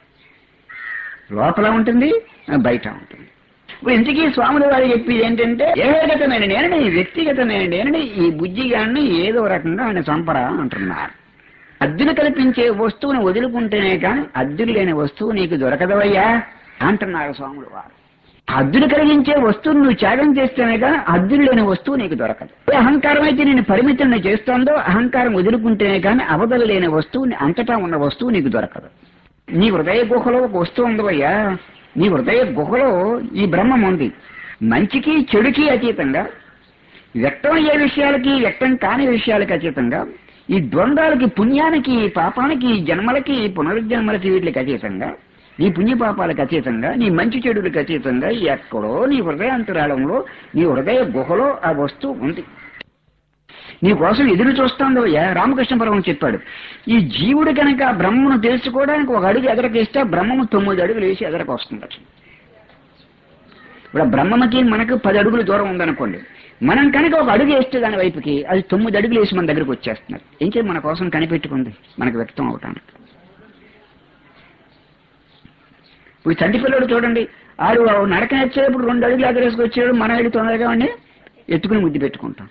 లోపల ఉంటుంది బయట ఉంటుంది ఇప్పుడు ఇంతకీ స్వాముల వారు చెప్పేది ఏంటంటే ఏకగతమైన నేనని వ్యక్తిగతమైన నేనని ఈ బుజ్జిగాన్ని ఏదో రకంగా ఆయన చంపరా అంటున్నారు అద్దెలు కల్పించే వస్తువును వదులుకుంటేనే కానీ అద్దెలు లేని వస్తువు నీకు దొరకదవయ్యా అంటున్నారు స్వాములు వారు అద్దులు కలిగించే వస్తువును నువ్వు త్యాగం చేస్తేనే కానీ అద్దులు లేని వస్తువు నీకు దొరకదు ఏ అహంకారం అయితే నేను పరిమితులను చేస్తోందో అహంకారం వదులుకుంటేనే కానీ అవధలు లేని వస్తువు అంతటా ఉన్న వస్తువు నీకు దొరకదు నీ హృదయ గుహలో ఒక వస్తువు ఉందవయ్యా నీ హృదయ గుహలో ఈ బ్రహ్మం ఉంది మంచికి చెడుకి అతీతంగా వ్యక్తం అయ్యే విషయాలకి వ్యక్తం కాని విషయాలకి అతీతంగా ఈ ద్వంద్వాలకి పుణ్యానికి పాపానికి జన్మలకి పునరుజ్జన్మలకి వీటికి అతీతంగా నీ పుణ్య పాపాలకు అతీతంగా నీ మంచి చెడులకు అతీతంగా ఎక్కడో నీ హృదయాంతరాళంలో నీ హృదయ గుహలో ఆ వస్తువు ఉంది నీ కోసం ఎదురు చూస్తాందో రామకృష్ణ పరమం చెప్పాడు ఈ జీవుడు కనుక ఆ బ్రహ్మను తెలుసుకోవడానికి ఒక అడుగు ఎదరకేస్తే బ్రహ్మము తొమ్మిది అడుగులు వేసి ఎదరకు వస్తుంది ఇప్పుడు ఆ బ్రహ్మకి మనకు పది అడుగులు దూరం ఉందనుకోండి మనం కనుక ఒక అడుగు వేస్తే దాని వైపుకి అది తొమ్మిది అడుగులు వేసి మన దగ్గరకు వచ్చేస్తున్నారు ఏం చేయ మన కోసం కనిపెట్టుకుంది మనకు వ్యక్తం అవటానికి ఇప్పుడు చంటి పిల్లడు చూడండి ఆడు నడక నచ్చేటప్పుడు రెండు అడుగులు ఎగరేసుకొచ్చాడు మనం వెళ్ళి తొందరగా వాడిని ఎత్తుకుని ముద్దు పెట్టుకుంటాం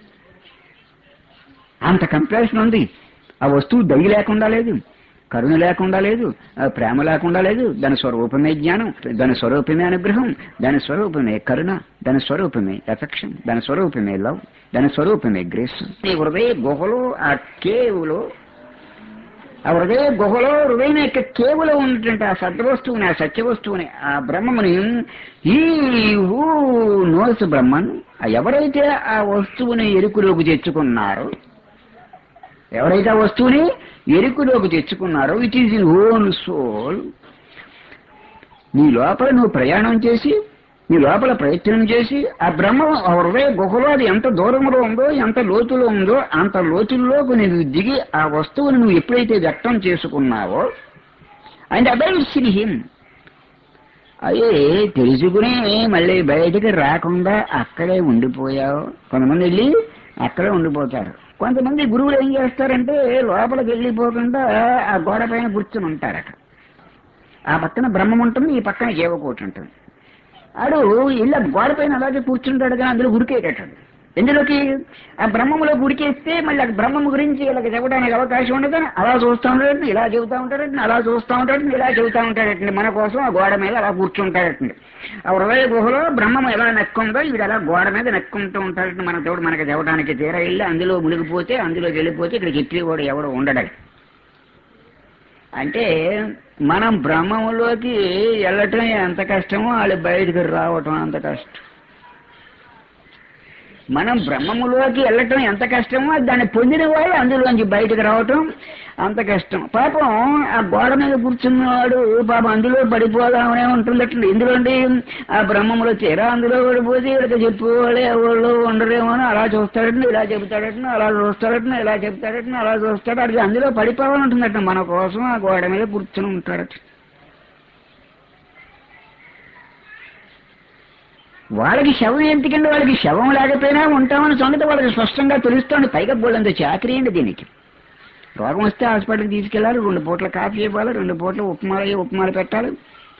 అంత కంపారిజన్ ఉంది ఆ వస్తువు దయ లేకుండా లేదు కరుణ లేకుండా లేదు ఆ ప్రేమ లేకుండా లేదు దాని స్వరూపమే జ్ఞానం దాని స్వరూపమే అనుగ్రహం దాని స్వరూపమే కరుణ దాని స్వరూపమే ఎఫెక్షన్ దాని స్వరూపమే లవ్ దాని స్వరూపమే గ్రేస్ నీ హృదయ గుహలో ఆ కేవులో ఆ హృదయ గుహలో హృదయం యొక్క కేవలం ఉన్నటువంటి ఆ సద్వస్తువుని ఆ సత్య వస్తువుని ఆ బ్రహ్మముని ఈ హూ నోస్ బ్రహ్మన్ ఆ ఎవరైతే ఆ వస్తువుని ఎరుకులోకి తెచ్చుకున్నారో ఎవరైతే ఆ వస్తువుని ఎరుకులోకి తెచ్చుకున్నారో it is in own soul నీ లోపల నువ్వు ప్రయాణం చేసి నీ లోపల ప్రయత్నం చేసి ఆ బ్రహ్మ ఆ హృదయ గుహలో అది ఎంత దూరంలో ఉందో ఎంత లోతులో ఉందో అంత లోతుల్లోకి నువ్వు దిగి ఆ వస్తువుని నువ్వు ఎప్పుడైతే వ్యక్తం చేసుకున్నావో అండ్ అబౌట్ హిమ్ అదే తెలుసుకుని మళ్ళీ బయటికి రాకుండా అక్కడే ఉండిపోయావు కొంతమంది వెళ్ళి అక్కడే ఉండిపోతారు కొంతమంది గురువులు ఏం చేస్తారంటే లోపలికి వెళ్ళిపోకుండా ఆ గోడ పైన కూర్చొని ఉంటారు అక్కడ ఆ పక్కన బ్రహ్మం ఉంటుంది ఈ పక్కన జీవకోటి ఉంటుంది ఆడు ఇళ్ళ గోడ పైన అలాగే కూర్చుంటాడు కానీ అందులో ఉడికేటట్టు ఎందులోకి ఆ బ్రహ్మములో ఉడికేస్తే మళ్ళీ ఆ బ్రహ్మం గురించి వీళ్ళకి చెప్పడానికి అవకాశం ఉండదని అలా చూస్తూ ఉంటాడండి ఇలా చెబుతూ ఉంటాడండి అలా చూస్తూ ఉంటాడండి ఇలా చెబుతూ ఉంటాడండి మన కోసం ఆ గోడ మీద అలా కూర్చుంటాడండి ఆ హృదయ గుహలో బ్రహ్మం ఎలా నెక్కుందో వీడు అలా గోడ మీద నెక్కుంటూ ఉంటాడండి మన తోడు మనకి చెప్పడానికి తీరా వెళ్ళి అందులో మునిగిపోతే అందులోకి వెళ్ళిపోతే ఇక్కడ చెప్పేవాడు ఎవడు ఉండడం అంటే మనం బ్రహ్మంలోకి వెళ్ళటం ఎంత కష్టమో వాళ్ళు బయటకు రావటం అంత కష్టం మనం బ్రహ్మములోకి వెళ్ళటం ఎంత కష్టమో దాన్ని పొందిన వాడు అందులోంచి బయటకు రావటం అంత కష్టం పాపం ఆ గోడ మీద కూర్చున్నవాడు పాపం అందులో పడిపోదామనే ఉంటుందటండి ఎందుకండి ఆ బ్రహ్మములో తీరా అందులో పడిపోతే ఇక్కడ చెప్పుకోవాలి ఎవరు ఉండరేమో అని అలా చూస్తాడటండి ఇలా చెబుతాడటండి అలా చూస్తాడటండి ఇలా చెబుతాడటండి అలా చూస్తాడు అది అందులో పడిపోవాలని ఉంటుందట మన కోసం ఆ గోడ మీద కూర్చుని ఉంటాడట వాళ్ళకి శవం ఎందుకండి వాళ్ళకి శవం లేకపోయినా ఉంటామని సంగతి వాళ్ళకి స్పష్టంగా తెలుస్తోంది పైగా బోళ్ళంత చాకరీ అండి దీనికి రోగం వస్తే హాస్పిటల్కి తీసుకెళ్ళాలి రెండు పూట్ల కాఫీ ఇవ్వాలి రెండు పూట్ల ఉప్మాలు ఉప్మాలు పెట్టాలి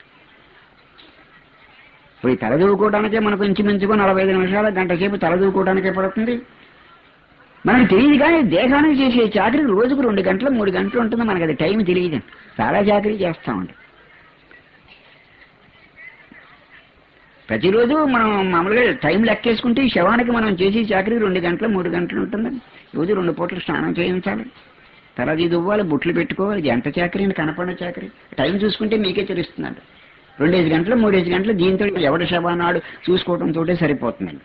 ఇప్పుడు ఈ తల దూకోవడానికే మనకు ఇంచుమించుకు నలభై ఐదు నిమిషాలు గంట సేపు తల దూకోవడానికే పడుతుంది మనకు తెలియదు కానీ దేహానికి చేసే చాకరీ రోజుకు రెండు గంటలు మూడు గంటలు ఉంటుంది మనకు అది టైం తెలియదు చాలా చాకరీ చేస్తామండి ప్రతిరోజు మనం మామూలుగా టైం లెక్కేసుకుంటే ఈ శవానికి మనం చేసి చాకరీ రెండు గంటలు మూడు గంటలు ఉంటుంది రోజు రెండు పూటలు స్నానం చేయించాలి తలది దువ్వాలి బుట్లు పెట్టుకోవాలి జంట చాకరీ అని కనపడిన చాకరీ టైం చూసుకుంటే మీకే తెలుస్తుందండి రెండేసి గంటలు మూడేసి గంటలు దీంతో ఎవడి శవానాడు చూసుకోవడంతో సరిపోతుందండి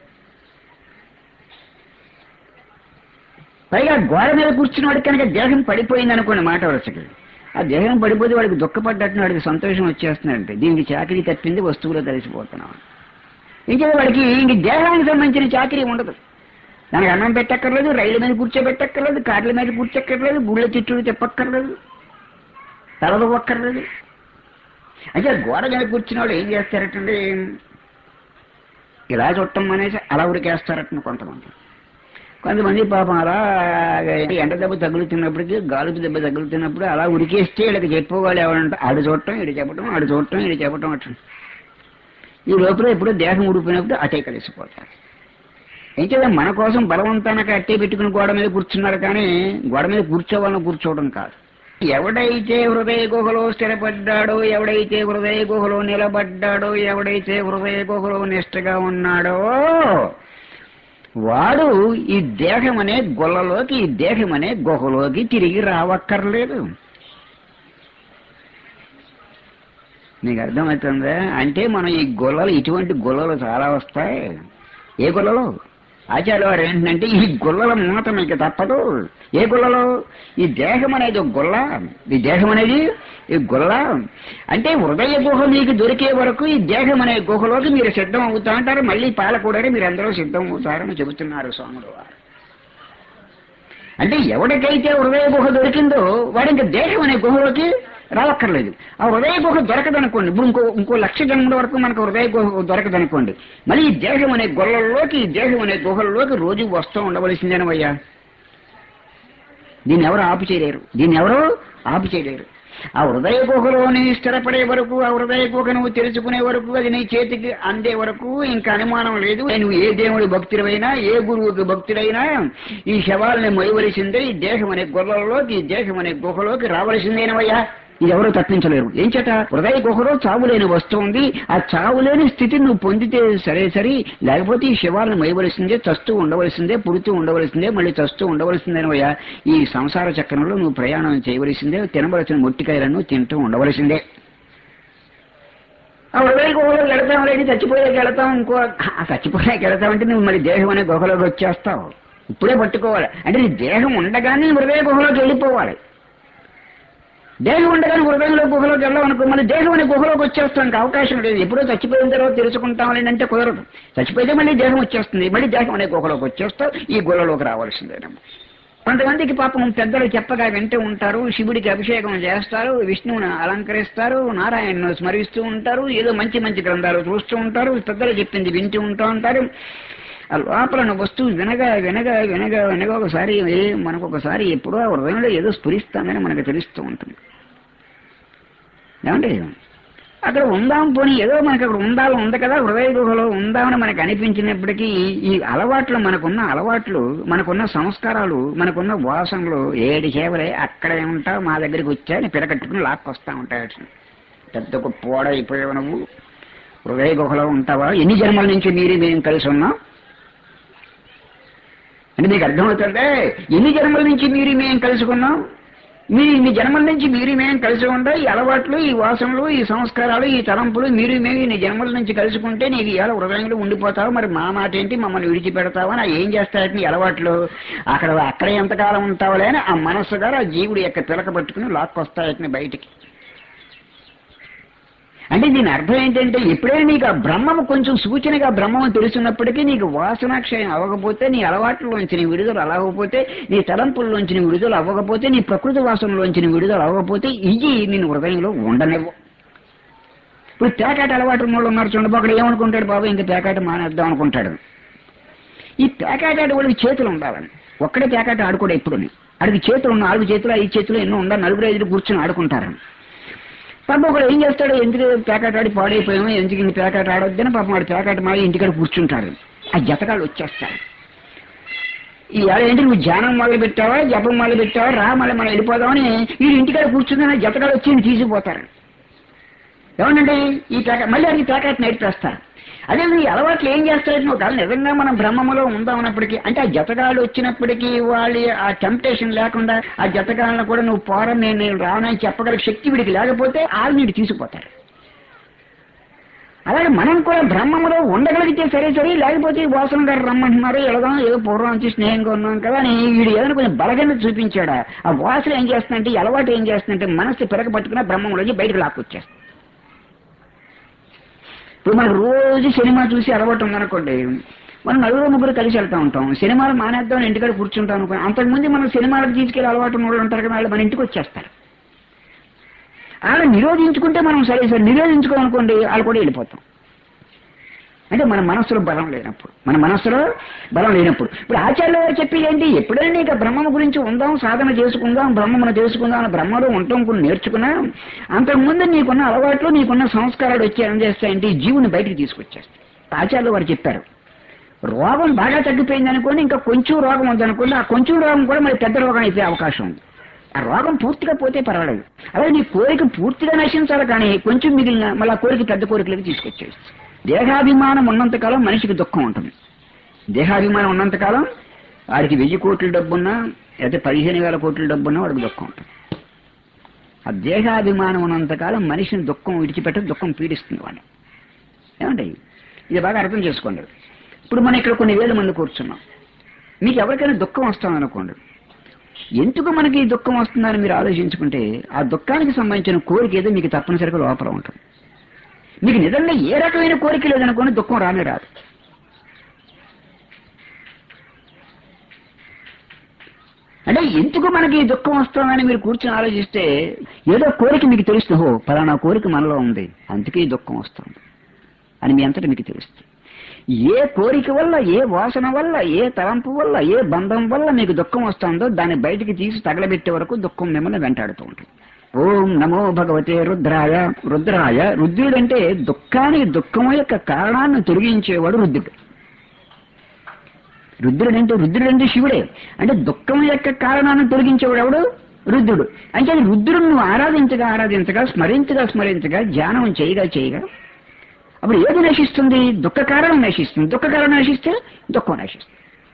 పైగా గోడ మీద కూర్చున్న వాడికి కనుక దేహం పడిపోయింది అనుకోండి మాట వరుసకి ఆ దేహం పడిపోతే వాడికి దుఃఖపడ్డట్టు వాడికి సంతోషం వచ్చేస్తుందంటే దీనికి చాకరీ తప్పింది వస్తువులో కలిసిపోతున్నాం ఇంకా వాడికి ఇంక దేహానికి సంబంధించిన చాకరీ ఉండదు దానికి అన్నం పెట్టక్కర్లేదు రైలు మీద కూర్చోబెట్టక్కర్లేదు కార్ల మీద కూర్చోక్కర్లేదు గుళ్ళ చుట్టూ చెప్పక్కర్లేదు తలదొక్కర్లేదు అయితే గోడ మీద కూర్చున్న వాళ్ళు ఏం చేస్తారటండి ఇలా చుట్టం అనేసి అలా ఉరికేస్తారట కొంతమంది కొంతమంది పాపం అలా ఎండ దెబ్బ తగులుతున్నప్పటికీ గాలుపు దెబ్బ తగులుతున్నప్పుడు అలా ఉరికేస్తే వీళ్ళకి చెప్పుకోవాలి ఎవరంటే ఆడు చూడటం ఇటు చెప్పటం ఆడు చూడటం ఇటు చెప్పటం అట్లా ఈ లోపల ఎప్పుడో దేహం ఉడిపోయినప్పుడు అటే కలిసిపోతారు ఏం చేద్దాం మన కోసం బలవంతానికి అట్టే పెట్టుకుని గోడ మీద కూర్చున్నారు కానీ గోడ మీద కూర్చోవాలని కూర్చోవడం కాదు ఎవడైతే హృదయ గుహలో స్థిరపడ్డాడో ఎవడైతే హృదయ గుహలో నిలబడ్డాడో ఎవడైతే హృదయ గుహలో నిష్టగా ఉన్నాడో వాడు ఈ దేహం అనే గొల్లలోకి ఈ దేహం అనే గుహలోకి తిరిగి రావక్కర్లేదు నీకు అర్థమవుతుందా అంటే మనం ఈ గొల్లలు ఇటువంటి గొల్లలు చాలా వస్తాయి ఏ గొల్లలో ఆచార్య వారు ఏంటంటే ఈ గొల్లల మూత మీకు తప్పదు ఏ గొల్లలో ఈ దేహం అనేది ఒక గొల్ల ఈ దేహం అనేది ఈ గొల్ల అంటే హృదయ గుహ మీకు దొరికే వరకు ఈ దేహం అనే గుహలోకి మీరు సిద్ధం అవుతా అంటారు మళ్ళీ పాలకూడని మీరు అందరూ సిద్ధం అవుతారని చెబుతున్నారు స్వాములు వారు అంటే ఎవరికైతే హృదయ గుహ దొరికిందో వాడు ఇంకా దేహం అనే గుహలోకి రావక్కర్లేదు ఆ హృదయ గుహ దొరకదనుకోండి ఇప్పుడు ఇంకో ఇంకో లక్ష జన్మల వరకు మనకు హృదయ గుహ దొరకదనుకోండి మళ్ళీ ఈ దేహం అనే గొల్లల్లోకి ఈ దేహం అనే గుహల్లోకి రోజు వస్తూ ఉండవలసిందేనవయ్యా దీన్ని ఎవరు ఆపు చేయలేరు దీన్ని ఎవరు ఆపు చేయలేరు ఆ హృదయ గుహలోని స్థిరపడే వరకు ఆ హృదయ గుహ నువ్వు తెలుసుకునే వరకు అది నీ చేతికి అందే వరకు ఇంకా అనుమానం లేదు నువ్వు ఏ దేవుడి భక్తుడైనా ఏ గురువుకి భక్తుడైనా ఈ శవాలని మొయ్యవలసిందే ఈ దేహం అనే గొర్రెలలోకి ఈ దేహం అనే గుహలోకి రావలసిందేనవయ్యా ఇది ఎవరో తప్పించలేరు ఏం చేత హృదయ గుహలో చావు లేని వస్తువు ఉంది ఆ చావు లేని స్థితిని నువ్వు పొందితే సరే సరే లేకపోతే ఈ శివాలను మొయ్యవలసిందే చస్తూ ఉండవలసిందే పుడుతూ ఉండవలసిందే మళ్ళీ చస్తూ ఉండవలసిందేనవయ్యా ఈ సంసార చక్రంలో నువ్వు ప్రయాణం చేయవలసిందే తినవలసిన మొట్టికాయలను తింటూ ఉండవలసిందే ఆ హృదయ గుహలో వెళతాం లేదు చచ్చిపోయాక వెళతాం ఇంకో ఆ చచ్చిపోయాక వెళతామంటే నువ్వు మరి దేహం అనే గుహలోకి వచ్చేస్తావు ఇప్పుడే పట్టుకోవాలి అంటే నీ దేహం ఉండగానే హృదయ గుహలోకి వెళ్ళిపోవాలి దేహం ఉండగానే హృదయంలో గుహలోకి వెళ్ళామనుకో మళ్ళీ దేహం అనే గుహలోకి వచ్చేస్తానికి అవకాశం లేదు ఎప్పుడో చచ్చిపోయిన తర్వాత తెలుసుకుంటామని అంటే కుదరదు చచ్చిపోతే మళ్ళీ దేహం వచ్చేస్తుంది మళ్ళీ దేహం అనే గుహలోకి వచ్చేస్తావు ఈ గుహలోకి రావాల్సిందేనమ్మా కొంతమందికి పాపం పెద్దలు చెప్పగా వింటూ ఉంటారు శివుడికి అభిషేకం చేస్తారు విష్ణువుని అలంకరిస్తారు నారాయణను స్మరిస్తూ ఉంటారు ఏదో మంచి మంచి గ్రంథాలు చూస్తూ ఉంటారు పెద్దలు చెప్పింది వింటూ ఉంటూ ఉంటారు ఆ లోపల వస్తువు వినగా వినగా వినగా వినగా ఒకసారి ఏ మనకు ఒకసారి ఎప్పుడో ఆ హృదయంలో ఏదో స్ఫురిస్తామని మనకు తెలుస్తూ ఉంటుంది ఏమంటే అక్కడ ఉందాం పోనీ ఏదో మనకు అక్కడ ఉండాలి ఉంది కదా హృదయ గుహలో ఉందామని మనకు అనిపించినప్పటికీ ఈ అలవాట్లు మనకున్న అలవాట్లు మనకున్న సంస్కారాలు మనకున్న వాసనలు ఏడు చేవలే అక్కడే ఉంటావు మా దగ్గరికి వచ్చా పిడకట్టుకుని లాక్కొస్తా ఉంటాయి పెద్ద గొప్ప పోడైపోయావు నువ్వు హృదయ గుహలో ఉంటావా ఎన్ని జన్మల నుంచి మీరు మేము కలిసి ఉన్నాం అంటే మీకు అర్థమవుతుందే ఎన్ని జన్మల నుంచి మీరు మేము కలుసుకున్నాం మీ ఇన్ని జన్మల నుంచి మీరు మేము కలిసి ఉండే ఈ అలవాట్లు ఈ వాసనలు ఈ సంస్కారాలు ఈ తలంపులు మీరు మేము ఇన్ని జన్మల నుంచి కలుసుకుంటే నీకు ఇవాళ హృదయంలో ఉండిపోతావు మరి మా మాట ఏంటి మమ్మల్ని విడిచిపెడతావా నా ఏం చేస్తాయని నీ అలవాట్లు అక్కడ అక్కడ ఎంతకాలం ఉంటావులే అని ఆ మనస్సు గారు ఆ జీవుడి యొక్క పిలక పట్టుకుని లాక్కొస్తాయని బయటికి అంటే దీని అర్థం ఏంటంటే ఎప్పుడైనా నీకు ఆ బ్రహ్మము కొంచెం సూచనగా బ్రహ్మము తెలుసున్నప్పటికీ నీకు వాసనాక్షయం అవ్వకపోతే నీ అలవాట్లలోంచి నీ విడుదల అవ్వకపోతే నీ తలంపుల్లోంచి నీ విడుదల అవ్వకపోతే నీ ప్రకృతి వాసనలోంచి నీ విడుదల అవ్వకపోతే ఇది నేను హృదయంలో ఉండనివ్వు ఇప్పుడు పేకాట అలవాటు ఉన్న వాళ్ళు ఉన్నారు చూడండి అక్కడ ఏమనుకుంటాడు బాబు ఇంకా పేకాట మానేద్దాం అనుకుంటాడు ఈ పేకాట ఆడే వాళ్ళకి చేతులు ఉండాలని ఒక్కడే పేకాట ఆడుకోడు ఎప్పుడు అడిగి చేతులు ఉన్న నాలుగు చేతులు ఐదు చేతులు ఎన్నో ఉండాలి నలుగురు ఐదు కూర్చొని ఆడుకుంటారని పాపం ఒకడు ఏం చేస్తాడు ఎందుకు పేకాట ఆడి పాడైపోయాము ఎందుకు ఇంక పేకాట ఆడొద్దని పాపం వాడు పేకాట మాడి ఇంటికాడ కూర్చుంటాడు ఆ జతకాలు వచ్చేస్తాడు ఈ ఏడ ఏంటి నువ్వు ధ్యానం మొదలు పెట్టావా జపం మొదలు పెట్టావా రా మళ్ళీ మనం వెళ్ళిపోదామని వీడు ఇంటికాడ కూర్చుందని జతకాలు వచ్చి ఈయన తీసుకుపోతారు ఏమండి ఈ పేక మళ్ళీ అది పేకాట నేర్పేస్తారు అదే ఈ అలవాట్లు ఏం చేస్తారంటే ఒకవేళ నిజంగా మనం బ్రహ్మములో ఉందాం అన్నప్పటికీ అంటే ఆ జతగాళ్ళు వచ్చినప్పటికీ వాళ్ళ ఆ టెంప్టేషన్ లేకుండా ఆ జతగాళ్ళను కూడా నువ్వు పోరని నేను నేను రానని చెప్పగల శక్తి వీడికి లేకపోతే వాళ్ళు నీడు తీసుకుపోతారు అలాగే మనం కూడా బ్రహ్మములో ఉండగలిగితే సరే సరే లేకపోతే ఈ వాసన గారు రమ్మంటున్నారు ఎలాగో ఏదో పూర్వం నుంచి స్నేహంగా ఉన్నాం కదా అని వీడు ఏదైనా కొంచెం బలగన చూపించాడా ఆ వాసన ఏం చేస్తుందంటే ఈ అలవాటు ఏం చేస్తుందంటే మనసు పిరక పట్టుకున్న బ్రహ్మంలోంచి బయటకు లాక్కొచ్చేస్తుంది ఇప్పుడు మనకు రోజు సినిమా చూసి అలవాటు ఉందనుకోండి మనం నలుగురు ముగ్గురు కలిసి వెళ్తా ఉంటాం సినిమాలు మానేద్దాం అని ఇంటికాడ కూర్చుంటాం అనుకో అంతకుముందు మనం సినిమాలకు తీసుకెళ్ళి అలవాటు ఉన్న వాళ్ళు ఉంటారు కదా వాళ్ళు మన ఇంటికి వచ్చేస్తారు వాళ్ళు నిరోధించుకుంటే మనం సరే సరే నిరోధించుకోమనుకోండి వాళ్ళు కూడా వెళ్ళిపోతాం అంటే మన మనస్సులో బలం లేనప్పుడు మన మనస్సులో బలం లేనప్పుడు ఇప్పుడు ఆచార్యుల వారు చెప్పేది ఏంటి ఎప్పుడైనా నీకు బ్రహ్మము గురించి ఉందాం సాధన చేసుకుందాం బ్రహ్మమును తెలుసుకుందాం అని బ్రహ్మలో ఉండటం కొన్ని నేర్చుకున్నా అంతకుముందు నీకున్న అలవాట్లు నీకున్న సంస్కారాలు వచ్చి ఏం చేస్తాయంటే ఈ జీవుని బయటికి తీసుకొచ్చేస్తాయి ఆచార్యులు వారు చెప్పారు రోగం బాగా తగ్గిపోయింది అనుకోండి ఇంకా కొంచెం రోగం ఉందనుకోండి ఆ కొంచెం రోగం కూడా మరి పెద్ద రోగం అయిపోయే అవకాశం ఉంది ఆ రోగం పూర్తిగా పోతే పర్వాలేదు అలాగే నీ కోరిక పూర్తిగా నశించాలి కానీ కొంచెం మిగిలిన మళ్ళీ ఆ కోరిక పెద్ద కోరికలకు తీసుకొచ్చేది దేహాభిమానం ఉన్నంతకాలం మనిషికి దుఃఖం ఉంటుంది దేహాభిమానం ఉన్నంతకాలం వాడికి వెయ్యి కోట్ల డబ్బున్నా అయితే పదిహేను వేల కోట్ల డబ్బున్నా వాడికి దుఃఖం ఉంటుంది ఆ దేహాభిమానం ఉన్నంతకాలం మనిషిని దుఃఖం విడిచిపెట్ట దుఃఖం పీడిస్తుంది వాడిని ఏమండి ఇది బాగా అర్థం చేసుకోండి ఇప్పుడు మనం ఇక్కడ కొన్ని వేల మంది కూర్చున్నాం మీకు ఎవరికైనా దుఃఖం వస్తుందనుకోండి ఎందుకు మనకి ఈ దుఃఖం వస్తుందని మీరు ఆలోచించుకుంటే ఆ దుఃఖానికి సంబంధించిన కోరిక ఏదో మీకు తప్పనిసరిగా లోపల ఉంటుంది మీకు నిజంగా ఏ రకమైన కోరిక లేదనుకోండి దుఃఖం రానే రాదు అంటే ఎందుకు మనకి ఈ దుఃఖం వస్తుందని మీరు కూర్చొని ఆలోచిస్తే ఏదో కోరిక మీకు తెలుస్తుంది హో పలానా కోరిక మనలో ఉంది అందుకే ఈ దుఃఖం వస్తుంది అని మీ అంతటా మీకు తెలుస్తుంది ఏ కోరిక వల్ల ఏ వాసన వల్ల ఏ తలంపు వల్ల ఏ బంధం వల్ల మీకు దుఃఖం వస్తుందో దాన్ని బయటికి తీసి తగలబెట్టే వరకు దుఃఖం మిమ్మల్ని వెంటాడుతూ ఉంటుంది ఓం నమో భగవతే రుద్రాయ రుద్రాయ రుద్రుడంటే దుఃఖానికి దుఃఖం యొక్క కారణాన్ని తొలగించేవాడు రుద్రుడు రుద్రుడంటే రుద్రుడంటే శివుడే అంటే దుఃఖం యొక్క కారణాన్ని తొలగించేవాడు ఎవడు రుద్రుడు అంటే రుద్రుడు నువ్వు ఆరాధించగా ఆరాధించగా స్మరించగా స్మరించగా ధ్యానం చేయగా చేయగా అప్పుడు ఏది నశిస్తుంది దుఃఖ కారణం నశిస్తుంది దుఃఖ కారణం నశిస్తే దుఃఖం నశిస్తుంది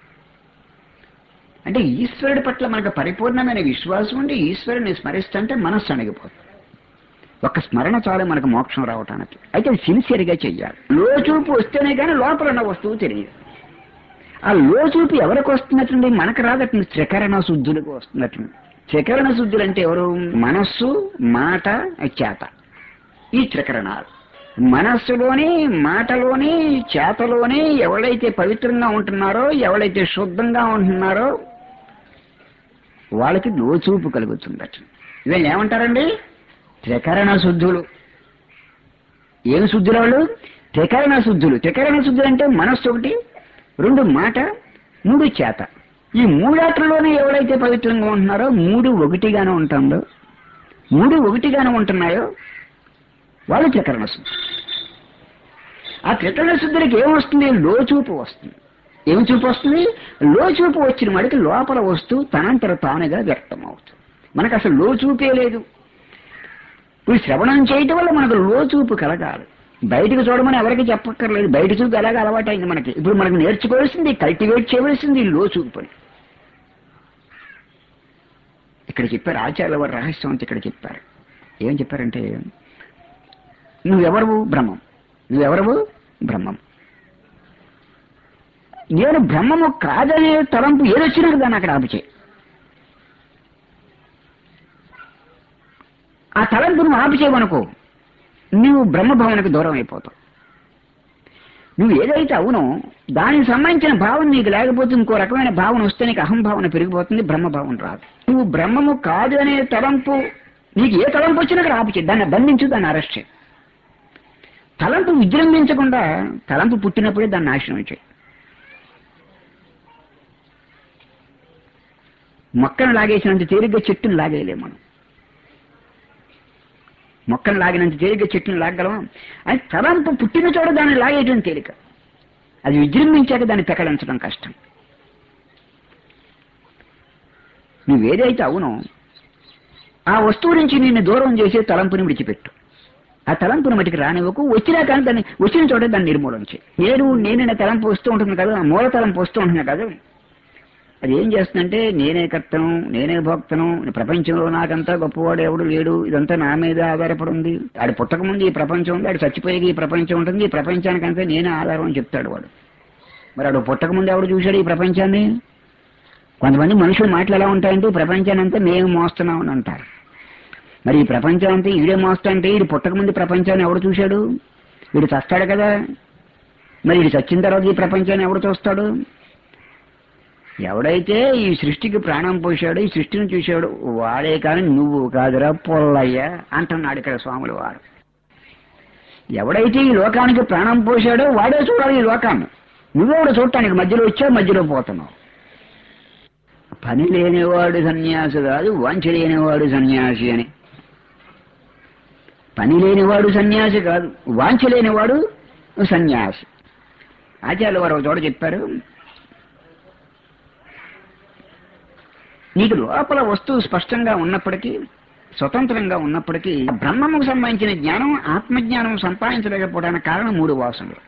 అంటే ఈశ్వరుడి పట్ల మనకు పరిపూర్ణమైన విశ్వాసం ఉండి ఈశ్వరుని స్మరిస్తుంటే మనస్సు అణిగిపోతుంది ఒక్క స్మరణ చాలు మనకు మోక్షం రావటానికి అయితే అది సిన్సియర్గా చెయ్యాలి లోచూపు వస్తేనే కానీ లోపల ఉన్న వస్తువు తెలియదు ఆ లోచూపు ఎవరికి వస్తున్నట్టుండి మనకు రాదట్టుంది త్రికరణ శుద్ధులకు వస్తున్నట్టుంది త్రికరణ శుద్ధులు అంటే ఎవరు మనస్సు మాట చేత ఈ త్రికరణాలు మనస్సులోని మాటలోని చేతలోని ఎవరైతే పవిత్రంగా ఉంటున్నారో ఎవరైతే శుద్ధంగా ఉంటున్నారో వాళ్ళకి లోచూపు కలుగుతుందట ఇవన్నీ ఏమంటారండి త్రికరణ శుద్ధులు ఏమి శుద్ధులు వాళ్ళు త్రికరణ శుద్ధులు త్రికరణ శుద్ధులు అంటే మనస్సు ఒకటి రెండు మాట మూడు చేత ఈ మూడాట్లలోనే ఎవరైతే పవిత్రంగా ఉంటున్నారో మూడు ఒకటిగానే ఉంటుందో మూడు ఒకటిగానే ఉంటున్నాయో వాళ్ళు త్రికరణ శుద్ధులు ఆ త్రికరణ శుద్ధులకి ఏమొస్తుంది లోచూపు వస్తుంది ఏమి చూపు వస్తుంది లోచూపు వచ్చిన వాడికి లోపల వస్తూ తనంతర తానుగా వ్యక్తం అవుతుంది మనకు అసలు లోచూపే లేదు ఇప్పుడు శ్రవణం చేయటం వల్ల మనకు లోచూపు కలగాలి బయటకు చూడమని ఎవరికి చెప్పక్కర్లేదు బయట చూపు ఎలాగ అలవాటైంది మనకి ఇప్పుడు మనకు నేర్చుకోవాల్సింది కల్టివేట్ చేయవలసింది లోచూపు అని ఇక్కడ చెప్పారు ఆచార్య వారి రహస్యం అంతా ఇక్కడ చెప్పారు ఏం చెప్పారంటే నువ్వెవరవు బ్రహ్మం నువ్వెవరవు బ్రహ్మం నేను బ్రహ్మము కాదనే తలంపు ఏదొచ్చినా దాన్ని అక్కడ ఆపుచే ఆ తలంపు నువ్వు ఆపుచేయవనుకో నువ్వు బ్రహ్మభావనకు దూరం అయిపోతావు నువ్వు ఏదైతే అవునో దానికి సంబంధించిన భావన నీకు లేకపోతే ఇంకో రకమైన భావన వస్తే నీకు అహంభావన పెరిగిపోతుంది బ్రహ్మభావన రాదు నువ్వు బ్రహ్మము కాదు అనే తలంపు నీకు ఏ తలంపు వచ్చినా అక్కడ ఆపుచే దాన్ని బంధించు దాన్ని అరెస్ట్ చేయి తలంపు విజృంభించకుండా తలంపు పుట్టినప్పుడే దాన్ని నాశనం చేయి మొక్కను లాగేసినంత తేలిగ్గా చెట్టును లాగేయలేము మనం మొక్కను లాగినంత తేలిగ్గా చెట్టును లాగగలం అది తలంపు పుట్టిన చోట దాన్ని లాగేయడం తేలిక అది విజృంభించాక దాన్ని పెకలించడం కష్టం నువ్వేదైతే అవునో ఆ వస్తువు నుంచి నిన్ను దూరం చేసే తలంపుని విడిచిపెట్టు ఆ తలంపుని మటుకు రానివ్వకు వచ్చినా కానీ దాన్ని వచ్చిన చోట దాన్ని నిర్మూలన చేయి నేను నేనైనా తలంపు వస్తూ ఉంటుంది కదా ఆ మూల తలంపు వస్తూ ఉంటుంది కదా అది ఏం చేస్తుందంటే నేనే కర్తను నేనే భోక్తను ప్రపంచంలో నాకంతా గొప్పవాడు ఎవడు లేడు ఇదంతా నా మీద ఆధారపడి ఉంది ఆడు పుట్టక ముందు ఈ ప్రపంచం ఉంది ఆడు చచ్చిపోయేది ఈ ప్రపంచం ఉంటుంది ఈ ప్రపంచానికంతా నేనే ఆధారం అని చెప్తాడు వాడు మరి ఆడు పుట్టక ముందు ఎవడు చూశాడు ఈ ప్రపంచాన్ని కొంతమంది మనుషులు మాటలు ఎలా ఉంటాయంటే ఈ ప్రపంచాన్ని అంతా మేము మోస్తున్నాం అని అంటారు మరి ఈ ప్రపంచం అంతా ఈడే మోస్తా అంటే వీడు పుట్టక ముందు ప్రపంచాన్ని ఎవడు చూశాడు వీడు చస్తాడు కదా మరి వీడు చచ్చిన తర్వాత ఈ ప్రపంచాన్ని ఎవడు చూస్తాడు ఎవడైతే ఈ సృష్టికి ప్రాణం పోశాడు ఈ సృష్టిని చూశాడు వాడే కానీ నువ్వు కాదురా పొల్లయ్య అంటున్నాడు ఇక్కడ స్వాములు వారు ఎవడైతే ఈ లోకానికి ప్రాణం పోశాడో వాడే చూడాలి ఈ లోకాన్ని నువ్వెవడు చూడటానికి మధ్యలో వచ్చావు మధ్యలో పోతున్నావు పని లేనివాడు సన్యాసి కాదు వాంఛ లేనివాడు సన్యాసి అని పని లేనివాడు సన్యాసి కాదు వాంఛ లేనివాడు సన్యాసి ఆచార్యులు వారు ఒక చోట చెప్పారు నీకు లోపల వస్తువు స్పష్టంగా ఉన్నప్పటికీ స్వతంత్రంగా ఉన్నప్పటికీ బ్రహ్మముకు సంబంధించిన జ్ఞానం ఆత్మజ్ఞానం సంపాదించలేకపోవడానికి కారణం మూడు వాసనలు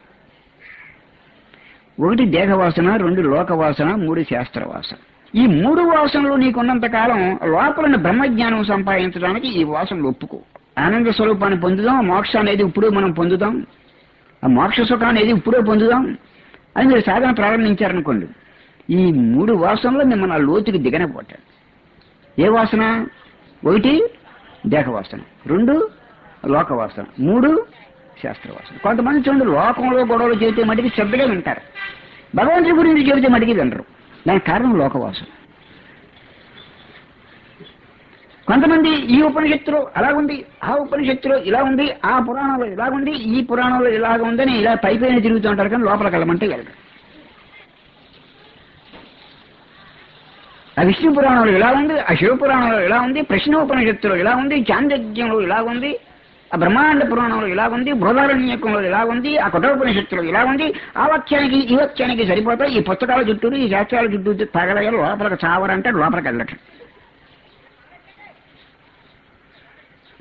ఒకటి దేహవాసన రెండు లోకవాసన మూడు శాస్త్ర వాసన ఈ మూడు వాసనలు నీకున్నంత కాలం లోపల బ్రహ్మజ్ఞానం సంపాదించడానికి ఈ వాసనలు ఒప్పుకో ఆనంద స్వరూపాన్ని పొందుదాం మోక్ష అనేది ఇప్పుడు మనం పొందుదాం ఆ మోక్ష సుఖం అనేది ఇప్పుడే పొందుదాం అని మీరు సాధన ప్రారంభించారనుకోండి ఈ మూడు వాసనలు మిమ్మల్ని ఆ లోతుకి దిగనపోతాడు ఏ వాసన ఒకటి దేహవాసన రెండు లోకవాసన మూడు శాస్త్రవాసన కొంతమంది చూడండి లోకంలో గొడవలు చెబితే మటుకి శ్రద్ధగా వింటారు భగవంతుడి గురించి చెబితే మటుకి వినరు దానికి కారణం లోకవాసన కొంతమంది ఈ ఉపనిషత్తులో అలా ఉంది ఆ ఉపనిషత్తులో ఇలా ఉంది ఆ పురాణంలో ఇలా ఉంది ఈ పురాణంలో ఇలాగ ఉందని ఇలా పైపైన తిరుగుతూ ఉంటారు కానీ లోపలికి వెళ్ళమంటే వెళ్ళరు ఆ విష్ణు పురాణంలో ఇలా ఉంది ఆ శివ పురాణంలో ఇలా ఉంది ప్రశ్నోపనిషత్తులో ఇలా ఉంది చాంద్రజ్ఞంలో ఇలా ఉంది ఆ బ్రహ్మాండ పురాణంలో ఇలా ఉంది బృహదారణ్యకంలో ఇలా ఉంది ఆ కఠోపనిషత్తులో ఇలా ఉంది ఆ వాక్యానికి ఈ వాక్యానికి సరిపోతాయి ఈ పుస్తకాల చుట్టూరు ఈ శాస్త్రాల చుట్టూ తగలయ్యారు లోపలికి చావరంటే లోపలికి వెళ్ళటం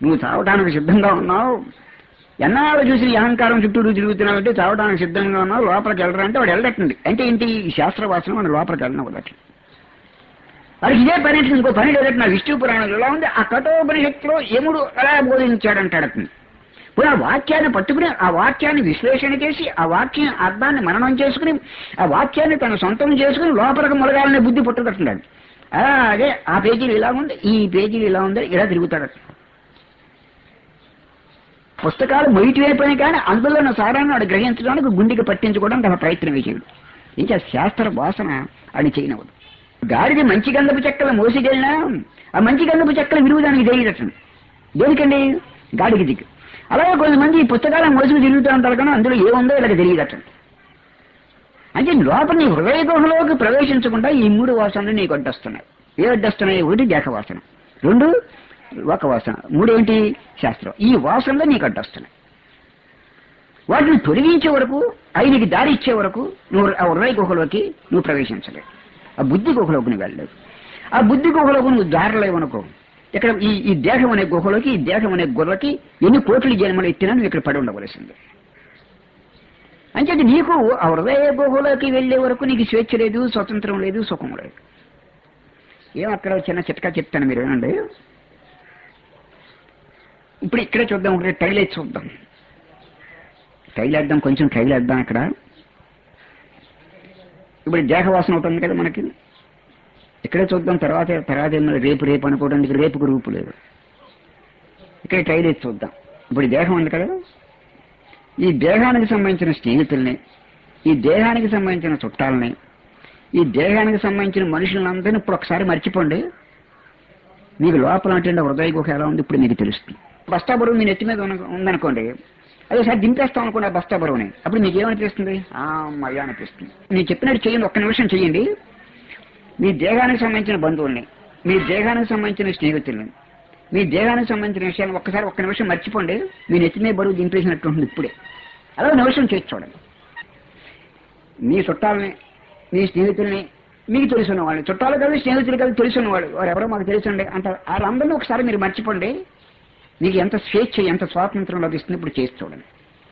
నువ్వు చావటానికి సిద్ధంగా ఉన్నావు ఎన్నాళ్ళు చూసి ఈ అహంకారం చుట్టూరు తిరుగుతున్నావు అంటే చావడానికి సిద్ధంగా ఉన్నావు లోపలికి వెళ్ళరా అంటే వాడు వెళ్ళటండి అంటే ఏంటి ఈ శాస్త్ర వాసన మన లోపలికి వెళ్ళిన వదట్లేదు వాడికి ఇదే పని అంటే ఇంకో పని లేదట నా విష్ణు పురాణంలో ఎలా ఉంది ఆ కఠోపనిషత్తులో యముడు ఎలా బోధించాడంటాడు అతను ఇప్పుడు ఆ వాక్యాన్ని పట్టుకుని ఆ వాక్యాన్ని విశ్లేషణ చేసి ఆ వాక్యం అర్థాన్ని మననం చేసుకుని ఆ వాక్యాన్ని తన సొంతం చేసుకుని లోపలికి మొలగాలనే బుద్ధి పుట్టదట్టున్నాడు అలాగే ఆ పేజీలు ఇలా ఉంది ఈ పేజీలు ఇలా ఉంది ఇలా తిరుగుతాడట పుస్తకాలు మొయిటి వైపోయినా కానీ అందులో ఉన్న సారాన్ని వాడు గ్రహించడానికి గుండెకి పట్టించుకోవడానికి అలా ప్రయత్నం చేయడు ఇంకా శాస్త్ర వాసన అని చేయనవదు గాడిది మంచి గంధపు చెక్కలు మోసికెళ్ళినా ఆ మంచి గంధపు చెక్కలు విరుగుదానికి తెలియదటండి దేనికండి గాడికి దిక్కు అలాగే కొంతమంది ఈ పుస్తకాలను మోసుకు తిరుగుతూ ఉంటారు కానీ అందులో ఏముందో వీళ్ళకి తెలియదటండి అంటే లోపల నీ హృదయ గుహలోకి ప్రవేశించకుండా ఈ మూడు వాసనలు నీకు అడ్డొస్తున్నాయి ఏ అడ్డొస్తున్నాయి ఒకటి దేహ వాసన రెండు ఒక వాసన మూడు ఏంటి శాస్త్రం ఈ వాసనలో నీకు అడ్డొస్తున్నాయి వాటిని తొలగించే వరకు ఐదుకి దారి ఇచ్చే వరకు నువ్వు ఆ హృదయ గుహలోకి నువ్వు ప్రవేశించలేవు ఆ బుద్ధి గుహలోకి నువ్వు వెళ్ళలేవు ఆ బుద్ధి గుహలోకి నువ్వు దారలేవనుకో ఇక్కడ ఈ ఈ దేహం అనే గుహలోకి ఈ దేహం అనే గుర్రకి ఎన్ని కోట్ల జన్మలు ఎత్తినా నువ్వు ఇక్కడ పడి ఉండవలసిందే అంచేది నీకు ఆ హృదయ గుహలోకి వెళ్లే వరకు నీకు స్వేచ్ఛ లేదు స్వతంత్రం లేదు సుఖం లేదు ఏం అక్కడ చిన్న చిట్కా చెప్తాను మీరు ఏనండి ఇప్పుడు ఇక్కడే చూద్దాం ఒకటి ట్రైల్ వేసి చూద్దాం ట్రైల్ వేద్దాం కొంచెం ట్రైల్ వేద్దాం ఇక్కడ ఇప్పుడు దేహవాసన ఉంటుంది కదా మనకి ఇక్కడే చూద్దాం తర్వాత తర్వాత ఏమో రేపు రేపు అనుకోవడానికి రేపుకు రూపు లేదు ఇక్కడ ట్రైల్ వేసి చూద్దాం ఇప్పుడు దేహం ఉంది కదా ఈ దేహానికి సంబంధించిన స్నేహితుల్ని ఈ దేహానికి సంబంధించిన చుట్టాలని ఈ దేహానికి సంబంధించిన మనుషులందరినీ ఇప్పుడు ఒకసారి మర్చిపోండి మీకు లోపల అంటే హృదయ గుహ ఎలా ఉంది ఇప్పుడు మీకు తెలుస్తుంది బస్తా బరువు మీ నెత్తి మీద ఉన్న- ఉందనుకోండి అదేసారి దింపేస్తాం అనుకోండి ఆ బస్తా బరువుని అప్పుడు మీకు ఏమనిపిస్తుంది ఆ మయ్య అనిపిస్తుంది నేను చెప్పినట్టు చేయండి ఒక్క నిమిషం చేయండి మీ దేహానికి సంబంధించిన బంధువుల్ని మీ దేహానికి సంబంధించిన స్నేహితుల్ని మీ దేహానికి సంబంధించిన విషయాన్ని ఒక్కసారి ఒక్క నిమిషం మర్చిపోండి మీ నెత్తి మీద బరువు దింపేసినట్టు ఉంటుంది ఇప్పుడే అలా ఒక నిమిషం చేసి చూడండి మీ చుట్టాలని మీ స్నేహితుల్ని మీకు తెలుసున్న వాళ్ళు చుట్టాలు కాదు స్నేహితులు కాదు తెలుసున్న వాళ్ళు వారు ఎవరో మాకు తెలుసండి అంటారు వాళ్ళందరినీ ఒకసారి మీరు మర్చిపోండి మీకు ఎంత స్వేచ్ఛ ఎంత స్వాతంత్రం లభిస్తుంది ఇప్పుడు చేసి చూడండి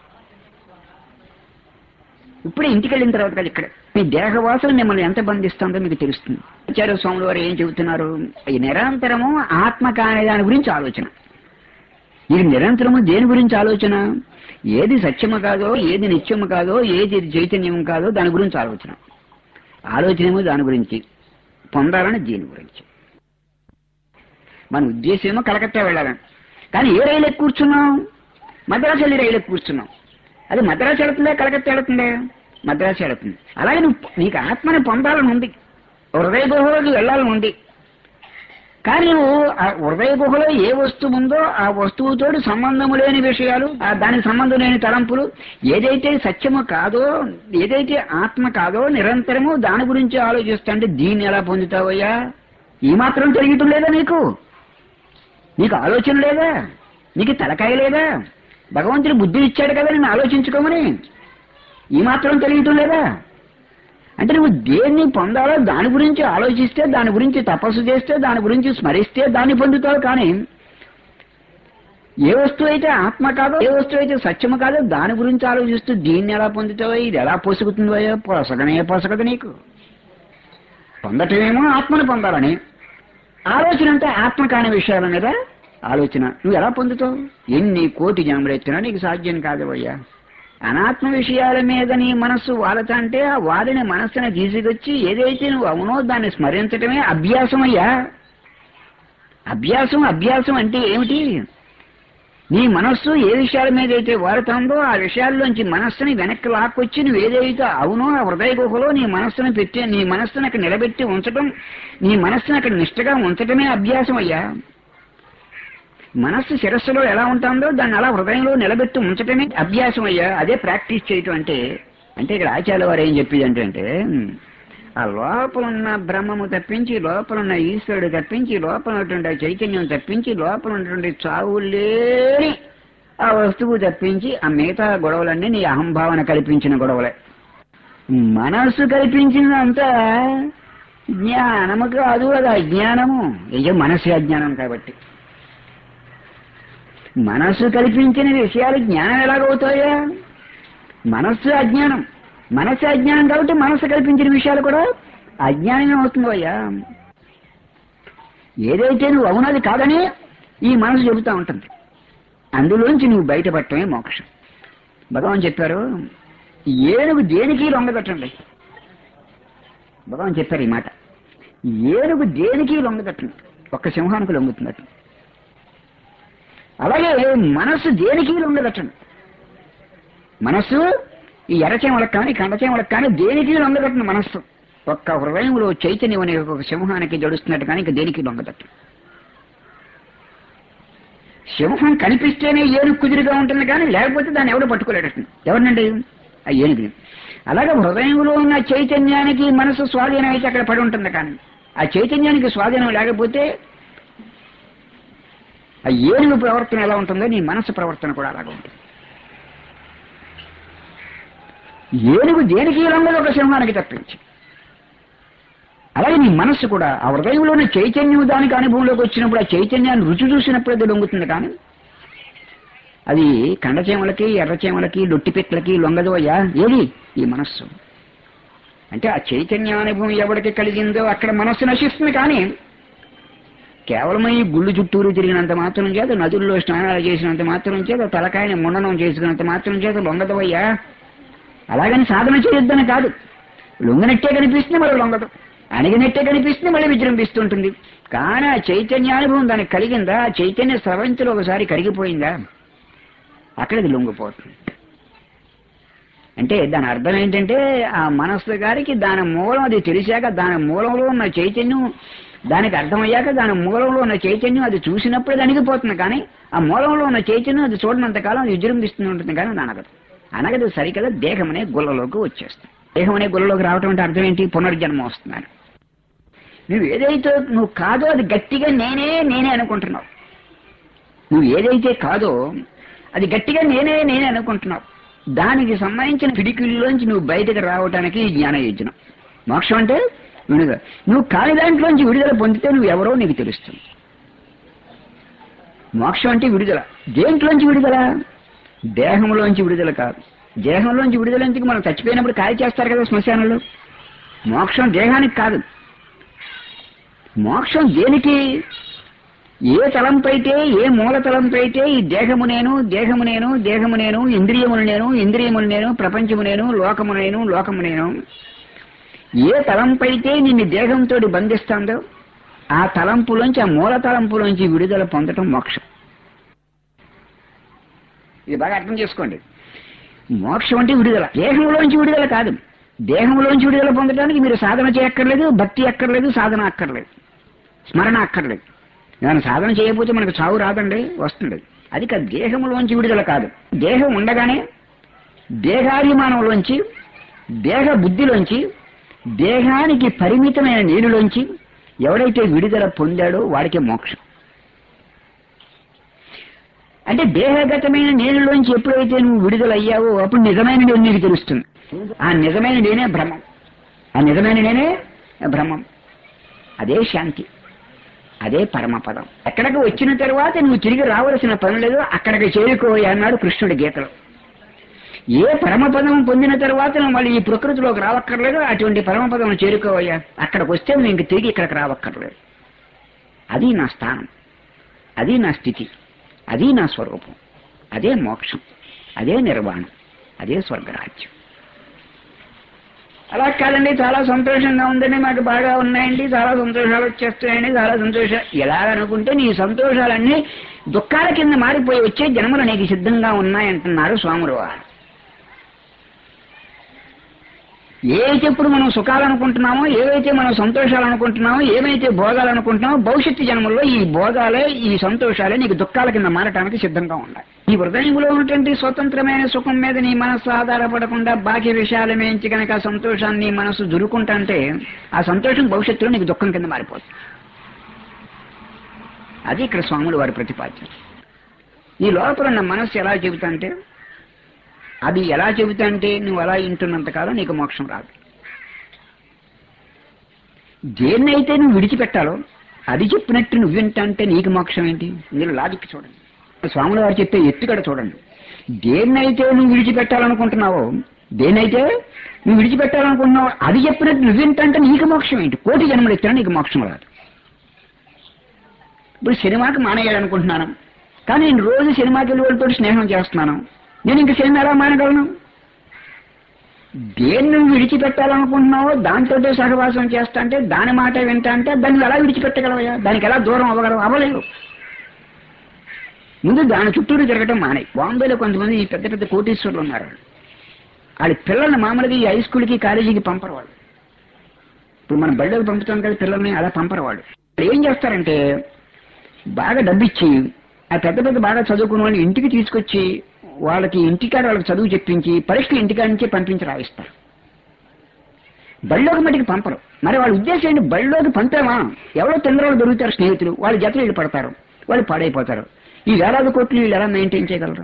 ఇప్పుడే ఇంటికి వెళ్ళిన తర్వాత కదా ఇక్కడ మీ దేహవాసన మిమ్మల్ని ఎంత బంధిస్తుందో మీకు తెలుస్తుంది ఆచార్య స్వాములు వారు ఏం చెబుతున్నారు ఈ నిరంతరము ఆత్మ కాని దాని గురించి ఆలోచన ఇది నిరంతరము దేని గురించి ఆలోచన ఏది సత్యము కాదో ఏది నిత్యము కాదో ఏది చైతన్యం కాదో దాని గురించి ఆలోచన ఆలోచనేమో దాని గురించి పొందాలని దీని గురించి మన ఉద్దేశమేమో కలకత్తా వెళ్ళాలని కానీ ఏ రైలు ఎక్కి కూర్చున్నాం మద్రాసు వెళ్ళి రైలు ఎక్కి కూర్చున్నాం అది మద్రాసు వెళుతుందా కలకత్తా వెళుతుందా మద్రాసు వెళుతుంది అలాగే నువ్వు నీకు ఆత్మని పొందాలని ఉంది హృదయ గుహలోకి వెళ్ళాలని ఉంది కానీ నువ్వు ఆ హృదయ గుహలో ఏ వస్తువు ఉందో ఆ వస్తువుతోటి సంబంధము లేని విషయాలు ఆ దానికి సంబంధం లేని తలంపులు ఏదైతే సత్యము కాదో ఏదైతే ఆత్మ కాదో నిరంతరము దాని గురించి ఆలోచిస్తుంటే దీన్ని ఎలా పొందుతావయ్యా ఈ మాత్రం తెలియటం లేదా నీకు నీకు ఆలోచన లేదా నీకు తలకాయ లేదా భగవంతుడు బుద్ధి ఇచ్చాడు కదా నేను ఆలోచించుకోమని ఈ మాత్రం తెలియటం లేదా అంటే నువ్వు దేన్ని పొందాలో దాని గురించి ఆలోచిస్తే దాని గురించి తపస్సు చేస్తే దాని గురించి స్మరిస్తే దాన్ని పొందుతావు కానీ ఏ వస్తువు అయితే ఆత్మ కాదో ఏ వస్తువు అయితే సత్యము కాదో దాని గురించి ఆలోచిస్తూ దీన్ని ఎలా పొందుతావో ఇది ఎలా పొసుగుతుందో పొసగనే పొసగదు నీకు పొందటమేమో ఆత్మను పొందాలని ఆలోచన అంటే ఆత్మ కాని విషయాల మీద ఆలోచన నువ్వు ఎలా పొందుతావు ఎన్ని కోటి జన్మలు ఎత్తినా నీకు సాధ్యం కాదవయ్యా అనాత్మ విషయాల మీద నీ మనస్సు వాలత అంటే ఆ వాలిన మనస్సుని తీసుకొచ్చి ఏదైతే నువ్వు అవునో దాన్ని స్మరించటమే అభ్యాసం అయ్యా అభ్యాసం అభ్యాసం అంటే ఏమిటి నీ మనస్సు ఏ విషయాల మీద అయితే వాడుతుందో ఆ విషయాల్లోంచి మనస్సుని వెనక్కి లాక్కొచ్చి నువ్వు ఏదైతే అవునో ఆ హృదయ గుహలో నీ మనస్సును పెట్టి నీ మనస్సును అక్కడ నిలబెట్టి ఉంచటం నీ మనస్సును అక్కడ నిష్టగా ఉంచటమే అభ్యాసం అయ్యా మనస్సు శిరస్సులో ఎలా ఉంటుందో దాన్ని అలా హృదయంలో నిలబెట్టి ఉంచటమే అభ్యాసం అయ్యా అదే ప్రాక్టీస్ చేయటం అంటే అంటే ఇక్కడ ఆచార్య వారు ఏం చెప్పేది అంటే ఆ లోపల ఉన్న బ్రహ్మము తప్పించి లోపల ఉన్న ఈశ్వరుడు తప్పించి లోపల ఉన్నటువంటి ఆ చైతన్యం తప్పించి లోపల ఉన్నటువంటి చావు లేని ఆ వస్తువు తప్పించి ఆ మిగతా గొడవలన్నీ నీ అహంభావన కల్పించిన గొడవలే మనస్సు కల్పించిందంతా జ్ఞానము కాదు అది అజ్ఞానము అయ్యో మనస్సు అజ్ఞానం కాబట్టి మనస్సు కల్పించిన విషయాలు జ్ఞానం ఎలాగవుతాయా మనస్సు అజ్ఞానం మనస్సు అజ్ఞానం కాబట్టి మనస్సు కల్పించిన విషయాలు కూడా అజ్ఞానమే అవుతుందో అయ్యా ఏదైతే నువ్వు అవునది కాదని ఈ మనసు చెబుతా ఉంటుంది అందులోంచి నువ్వు బయటపడటమే మోక్షం భగవాన్ చెప్పారు ఏనుగు దేనికి లొంగదట్టండి భగవాన్ చెప్పారు ఈ మాట ఏనుగు దేనికి లొంగదట్టండి ఒక్క సింహానికి లొంగుతున్నట్టు అలాగే మనస్సు దేనికి లొంగదట్టండి మనస్సు ఈ ఎర్రచేమలకు కానీ కండచేమలకు కానీ దేనికి లొంగదట్టండి మనస్సు ఒక్క హృదయంలో చైతన్యం అనే ఒక సింహానికి జడుస్తున్నట్టు కానీ ఇంకా దేనికి లొంగదట్టు సింహం కనిపిస్తేనే ఏనుగు కుదిరిగా ఉంటుంది కానీ లేకపోతే దాన్ని ఎవడు పట్టుకోలేడట ఎవరినండి ఆ ఏనుగుని అలాగే హృదయంలో ఉన్న చైతన్యానికి మనసు స్వాధీనం అయితే అక్కడ పడి ఉంటుంది కానీ ఆ చైతన్యానికి స్వాధీనం లేకపోతే ఆ ఏనుగు ప్రవర్తన ఎలా ఉంటుందో నీ మనసు ప్రవర్తన కూడా అలాగే ఉంటుంది ఏనుగు దేనికి లొంగదు ఒక సింహానికి తప్పించి అలాగే నీ మనస్సు కూడా ఆ హృదయంలోని చైతన్యం దానికి అనుభవంలోకి వచ్చినప్పుడు ఆ చైతన్యాన్ని రుచి చూసినప్పుడు అది లొంగుతుంది కానీ అది కండచేమలకి ఎర్రచేమలకి లొట్టిపెట్లకి లొంగదు అయ్యా ఏది ఈ మనస్సు అంటే ఆ చైతన్యానుభవం ఎవరికి కలిగిందో అక్కడ మనస్సు నశిస్తుంది కానీ కేవలం ఈ గుళ్ళు చుట్టూరు తిరిగినంత మాత్రం చేత నదుల్లో స్నానాలు చేసినంత మాత్రం చేత తలకాయని ముండనం చేసుకున్నంత మాత్రం చేత లొంగదు అయ్యా అలాగని సాధన చేయొద్దని కాదు లొంగనట్టే కనిపిస్తుంది మరి లొంగదు అణిగినట్టే కనిపిస్తుంది మళ్ళీ విజృంభిస్తుంటుంది కానీ ఆ చైతన్యానుభవం దానికి కలిగిందా ఆ చైతన్య స్రవంతిలో ఒకసారి కరిగిపోయిందా అక్కడికి లొంగిపోతుంది అంటే దాని అర్థం ఏంటంటే ఆ మనస్సు గారికి దాని మూలం అది తెలిసాక దాని మూలంలో ఉన్న చైతన్యం దానికి అర్థమయ్యాక దాని మూలంలో ఉన్న చైతన్యం అది చూసినప్పుడు అది అణిగిపోతుంది కానీ ఆ మూలంలో ఉన్న చైతన్యం అది చూడనంత కాలం అది విజృంభిస్తూ ఉంటుంది కానీ అది అనగదు అనగదు సరికదా దేహం అనే గుల్లలోకి వచ్చేస్తుంది దేహం అనే గుల్లలోకి రావటం అంటే అర్థం ఏంటి పునర్జన్మ వస్తున్నాను నువ్వు ఏదైతే నువ్వు కాదో అది గట్టిగా నేనే నేనే అనుకుంటున్నావు నువ్వు ఏదైతే కాదో అది గట్టిగా నేనే నేనే అనుకుంటున్నావు దానికి సంబంధించిన పిడికిల్లోంచి నువ్వు బయటకు రావడానికి ఈ జ్ఞాన యజ్ఞం మోక్షం అంటే విడుదల నువ్వు కాని దాంట్లోంచి విడుదల పొందితే నువ్వు ఎవరో నీకు తెలుస్తుంది మోక్షం అంటే విడుదల దేంట్లోంచి విడుదల దేహంలోంచి విడుదల కాదు దేహంలోంచి విడుదల ఎందుకు మనం చచ్చిపోయినప్పుడు కాయ చేస్తారు కదా శ్మశానంలో మోక్షం దేహానికి కాదు మోక్షం దేనికి ఏ తలంపైతే ఏ మూల తలంపైతే ఈ దేహము నేను దేహము నేను దేహము నేను ఇంద్రియములు నేను ఇంద్రియములు నేను ప్రపంచము నేను లోకము నేను లోకము నేను ఏ తలంపైతే నిన్ను దేహంతో బంధిస్తుందో ఆ తలంపులోంచి ఆ మూల తలంపులోంచి విడుదల పొందటం మోక్షం ఇది బాగా అర్థం చేసుకోండి మోక్షం అంటే విడుదల దేహంలోంచి విడుదల కాదు దేహంలోంచి విడుదల పొందడానికి మీరు సాధన చేయక్కర్లేదు భక్తి అక్కర్లేదు సాధన అక్కర్లేదు స్మరణ అక్కర్లేదు ఏమైనా సాధన చేయకపోతే మనకు చావు రాదండి వస్తుంది అది కాదు దేహంలోంచి విడుదల కాదు దేహం ఉండగానే దేహాభిమానంలోంచి దేహ బుద్ధిలోంచి దేహానికి పరిమితమైన నీరులోంచి ఎవడైతే విడుదల పొందాడో వాడికి మోక్షం అంటే దేహగతమైన నేనులోంచి ఎప్పుడైతే నువ్వు విడుదల అయ్యావో అప్పుడు నిజమైన నేను నీకు తెలుస్తుంది ఆ నిజమైన నేనే భ్రమం ఆ నిజమైన నేనే భ్రమం అదే శాంతి అదే పరమపదం ఎక్కడికి వచ్చిన తర్వాత నువ్వు తిరిగి రావలసిన పని లేదు అక్కడికి చేరుకోయి అన్నాడు కృష్ణుడి గీతలో ఏ పరమపదం పొందిన తర్వాత నువ్వు మళ్ళీ ఈ ప్రకృతిలోకి రావక్కర్లేదు అటువంటి పరమపదం చేరుకోవయ్యా అక్కడికి వస్తే నువ్వు ఇంక తిరిగి ఇక్కడికి రావక్కర్లేదు అది నా స్థానం అది నా స్థితి అది నా స్వరూపం అదే మోక్షం అదే నిర్వాణం అదే స్వర్గరాజ్యం అలా కాదండి చాలా సంతోషంగా ఉందండి మాకు బాగా ఉన్నాయండి చాలా సంతోషాలు వచ్చేస్తాయండి చాలా సంతోషాలు ఎలా అనుకుంటే నీ సంతోషాలన్నీ దుఃఖాల కింద మారిపోయి వచ్చే జన్మలు నీకు సిద్ధంగా ఉన్నాయంటున్నారు స్వాములు వారు ఏవైతే ఇప్పుడు మనం సుఖాలు అనుకుంటున్నామో ఏవైతే మనం సంతోషాలు అనుకుంటున్నామో ఏవైతే భోగాలు అనుకుంటున్నామో భవిష్యత్తు జన్మల్లో ఈ భోగాలే ఈ సంతోషాలే నీకు దుఃఖాల కింద మారటానికి సిద్ధంగా ఉన్నాయి ఈ హృదయంలో ఉన్నటువంటి స్వతంత్రమైన సుఖం మీద నీ మనస్సు ఆధారపడకుండా బాకీ విషయాల మేంచి కనుక ఆ సంతోషాన్ని నీ మనస్సు జురుకుంటుంటే ఆ సంతోషం భవిష్యత్తులో నీకు దుఃఖం కింద మారిపోతుంది అది ఇక్కడ స్వాములు వారి ప్రతిపాద్యం ఈ లోపల ఉన్న మనస్సు ఎలా చెబుతాంటే అది ఎలా చెబుతాంటే నువ్వు అలా వింటున్నంత కాలం నీకు మోక్షం రాదు దేన్నైతే నువ్వు విడిచిపెట్టాలో అది చెప్పినట్టు నువ్వు వింటంటే నీకు మోక్షం ఏంటి మీరు లాజిక్ చూడండి స్వాముల వారు చెప్పే ఎత్తుగడ చూడండి దేన్నైతే నువ్వు విడిచిపెట్టాలనుకుంటున్నావో దేన్నైతే నువ్వు విడిచిపెట్టాలనుకుంటున్నావో అది చెప్పినట్టు నువ్వేంటంటే నీకు మోక్షం ఏంటి కోటి జన్మలు ఎత్తినా నీకు మోక్షం రాదు ఇప్పుడు సినిమాకి మానేయాలనుకుంటున్నాను కానీ నేను రోజు సినిమాకి వెళ్ళి వాళ్ళతో స్నేహం చేస్తున్నాను నేను ఇంక సినిమా ఎలా మానగలను దేన్ని నువ్వు విడిచిపెట్టాలనుకుంటున్నావో దాంతో సహవాసం చేస్తా అంటే దాని మాట వింటా అంటే దాన్ని ఎలా విడిచిపెట్టగలవయ్యా దానికి ఎలా దూరం అవ్వగలవు అవ్వలేవు ముందు దాని చుట్టూరు తిరగటం మానే బాంబేలో కొంతమంది ఈ పెద్ద పెద్ద కోటీశ్వరులు ఉన్నారు వాళ్ళు. వాళ్ళ పిల్లల్ని మామూలుగా ఈ హై స్కూల్కి కాలేజీకి పంపరు వాళ్ళు ఇప్పుడు మనం బళ్ళకి పంపుతాం కదా పిల్లల్ని అలా పంపరు వాళ్ళు వాళ్ళు ఏం చేస్తారంటే బాగా డబ్బిచ్చి ఆ పెద్ద పెద్ద బాగా చదువుకున్న వాళ్ళని ఇంటికి తీసుకొచ్చి వాళ్ళకి ఇంటికాడ వాళ్ళకి చదువు చెప్పించి పరీక్షలు ఇంటికాడ నుంచే పంపించి రాయిస్తారు బళ్ళోకి మటుకు పంపరు మరి వాళ్ళ ఉద్దేశం ఏంటి బళ్ళోకి పంపామా ఎవరో తొందరగా దొరుకుతారు స్నేహితులు వాళ్ళ జతలు వీళ్ళు పడతారు వాళ్ళు పాడైపోతారు ఈ వేలాది కోట్లు వీళ్ళు ఎలా మెయింటైన్ చేయగలరు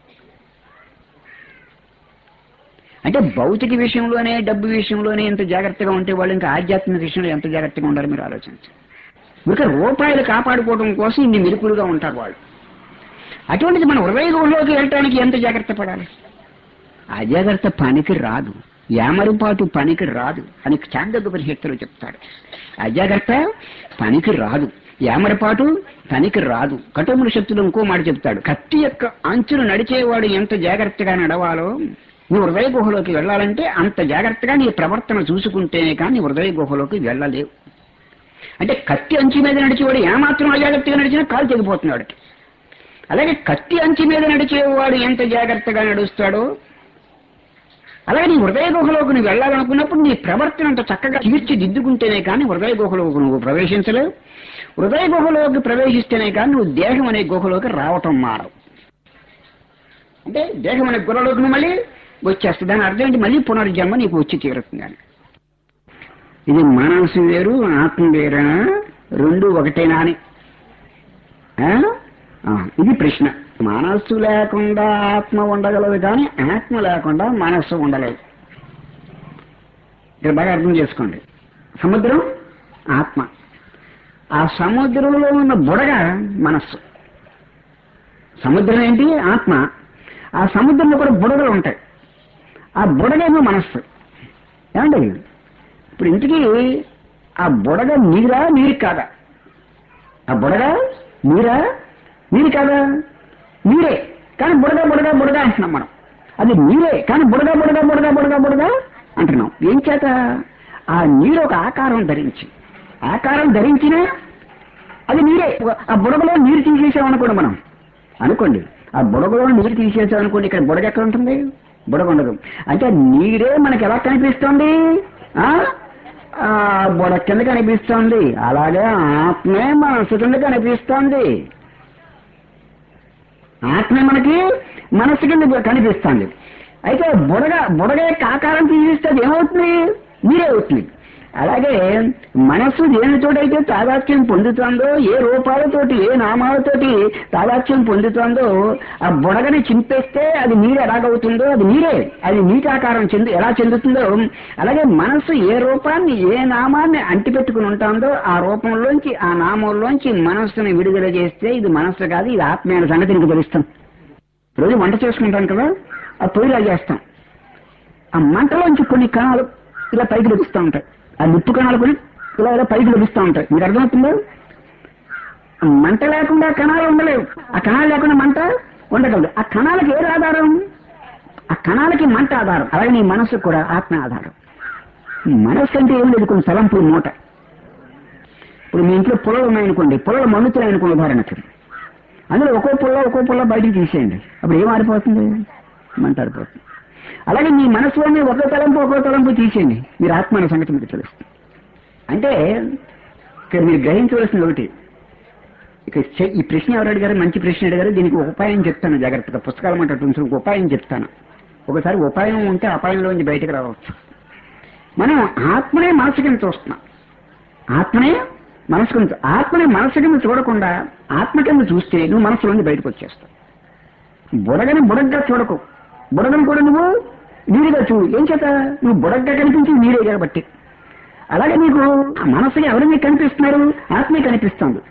అంటే భౌతిక విషయంలోనే డబ్బు విషయంలోనే ఎంత జాగ్రత్తగా ఉంటే వాళ్ళు ఇంకా ఆధ్యాత్మిక విషయంలో ఎంత జాగ్రత్తగా ఉండాలో మీరు ఆలోచించండి ఇక రూపాయలు కాపాడుకోవడం కోసం ఇన్ని మెరుపులుగా ఉంటారు వాళ్ళు అటువంటిది మన హృదయ గుహలోకి వెళ్ళటానికి ఎంత జాగ్రత్త పడాలి అజాగ్రత్త పనికి రాదు యామరుపాటు పనికి రాదు అని చాందోపనిషత్తులు చెప్తాడు అజాగ్రత్త పనికి రాదు యామరపాటు పనికి రాదు కటోముల శక్తులు ఇంకో మాట చెప్తాడు కత్తి యొక్క అంచులు నడిచేవాడు ఎంత జాగ్రత్తగా నడవాలో నువ్వు హృదయ గుహలోకి వెళ్ళాలంటే అంత జాగ్రత్తగా నీ ప్రవర్తన చూసుకుంటేనే కానీ హృదయ గుహలోకి వెళ్ళలేవు అంటే కత్తి అంచు మీద నడిచేవాడు ఏమాత్రం అజాగ్రత్తగా నడిచినా కాలు తెగిపోతున్నాడు అలాగే కత్తి అంచు మీద నడిచేవాడు ఎంత జాగ్రత్తగా నడుస్తాడో అలాగే నీ హృదయ గుహలోకి నువ్వు వెళ్ళాలనుకున్నప్పుడు నీ ప్రవర్తన అంత చక్కగా తీర్చిదిద్దుకుంటేనే కానీ హృదయ గుహలోకి నువ్వు ప్రవేశించలేవు హృదయ గుహలోకి ప్రవేశిస్తేనే కానీ నువ్వు దేహం అనే గుహలోకి రావటం మారవు అంటే దేహం అనే గుహలోకి నువ్వు మళ్ళీ వచ్చేస్తుంది దాని అర్థం ఏంటి మళ్ళీ పునర్జన్మ నీకు వచ్చి తీరుతుంది అని ఇది మనసు వేరు ఆత్మ వేరా రెండు ఒకటేనా అని ఆ? ఆ, ఇది ప్రశ్న మనస్సు లేకుండా ఆత్మ ఉండగలదు కానీ ఆత్మ లేకుండా మనస్సు ఉండలేదు ఇక్కడ బాగా అర్థం చేసుకోండి సముద్రం ఆత్మ ఆ సముద్రంలో ఉన్న బుడగ మనస్సు సముద్రం ఏంటి ఆత్మ ఆ సముద్రంలో కూడా బుడగలు ఉంటాయి ఆ బుడగేమో మనస్సు ఏమండి ఇప్పుడు ఇంటికి ఆ బుడగ నీరా నీరు కాదా ఆ బుడగ నీరా నీరు కాదా నీరే కానీ బుడగ బుడగ బుడగ అంటున్నాం మనం అది నీరే కానీ బుడగ బుడగ బుడగ బుడగ బుడగ అంటున్నాం ఏం చేత ఆ నీరు ఒక ఆకారం ధరించి ఆకారం ధరించినా అది నీరే ఆ బుడగలో నీరు తీసేసాం అనుకోండి మనం అనుకోండి ఆ బుడగలో నీరు తీసేసాం అనుకోండి ఇక్కడ బుడగ ఎక్కడ ఉంటుంది బుడగ ఉండదు అంటే నీరే మనకి ఎలా కనిపిస్తుంది ఆ ఆ బుడగ కింద కనిపిస్తోంది అలాగే ఆత్మే మనసు కింద కనిపిస్తోంది ఆత్మ మనకి మనసు కింద కనిపిస్తుంది అయితే బుడగ బుడగ యొక్క ఆకారం తీసిస్తే అది ఏమవుతుంది మీరే అవుతుంది అలాగే మనస్సు దేనితోటైతే తాదాత్యం పొందుతుందో ఏ రూపాలతోటి ఏ నామాలతోటి తాదాత్యం పొందుతుందో ఆ బుడగని చింపేస్తే అది నీరు ఎలాగవుతుందో అది నీరే అది నీటాకారం చెందు ఎలా చెందుతుందో అలాగే మనస్సు ఏ రూపాన్ని ఏ నామాన్ని అంటిపెట్టుకుని ఉంటుందో ఆ రూపంలోంచి ఆ నామంలోంచి మనస్సుని విడుదల చేస్తే ఇది మనస్సు కాదు ఇది ఆత్మీయ సంగతి నీకు తెలుస్తాం రోజు వంట చేసుకుంటాం కదా ఆ పొయ్యిలా చేస్తాం ఆ మంటలోంచి కొన్ని కణాలు ఇలా పైకి లభిస్తూ ఉంటాయి ఆ నిప్పు కణాలు కొన్ని ఇలా ఇలా పైకి లభిస్తూ ఉంటాయి మీరు అర్థమవుతుందో ఆ మంట లేకుండా కణాలు ఉండలేవు ఆ కణాలు లేకుండా మంట ఉండగలదు ఆ కణాలకి ఏది ఆధారం ఆ కణాలకి మంట ఆధారం అలాగే నీ మనస్సు కూడా ఆత్మ ఆధారం ఈ మనస్సు అంటే ఏం లేదు కొన్ని తలంపులు మూట ఇప్పుడు మీ ఇంట్లో పొలలు ఉన్నాయనుకోండి పొలలు మన్నుతున్నాయనుకోండి ఉదాహరణకి అందులో ఒక్కో పుల్ల ఒక్కో పుల్ల బయటికి తీసేయండి అప్పుడు ఏం ఆరిపోతుంది మంట ఆరిపోతుంది అలాగే మీ మనసులోనే ఒక్కో తలంపు ఒక్కో తలంపు తీసేయండి మీరు ఆత్మ అనే సంగతి మీకు తెలుస్తుంది అంటే ఇక్కడ మీరు గ్రహించవలసింది ఒకటి ఇక చె- ఈ ప్రశ్న ఎవరు అడిగారు మంచి ప్రశ్న అడిగారు దీనికి ఒక ఉపాయం చెప్తాను జాగ్రత్తగా పుస్తకాల మాట ఉంచుకుని ఒక ఉపాయం చెప్తాను ఒకసారి ఉపాయం ఉంటే అపాయంలోంచి బయటకు రావచ్చు మనం ఆత్మనే మనసు కింద చూస్తున్నాం ఆత్మనే మనసు కింద ఆత్మనే మనసు కింద చూడకుండా ఆత్మ కింద చూస్తే నువ్వు మనసులోంచి బయటకు వచ్చేస్తావు బుడగని బుడగ్గా చూడకు బుడగని కూడా నువ్వు నీరుగా చూడు ఏం చేత నువ్వు బుడగ్గా కనిపించి నీరే కాబట్టి అలాగే నీకు ఆ మనసుకి ఎవరు నీకు కనిపిస్తున్నారు ఆత్మే కనిపిస్తుంది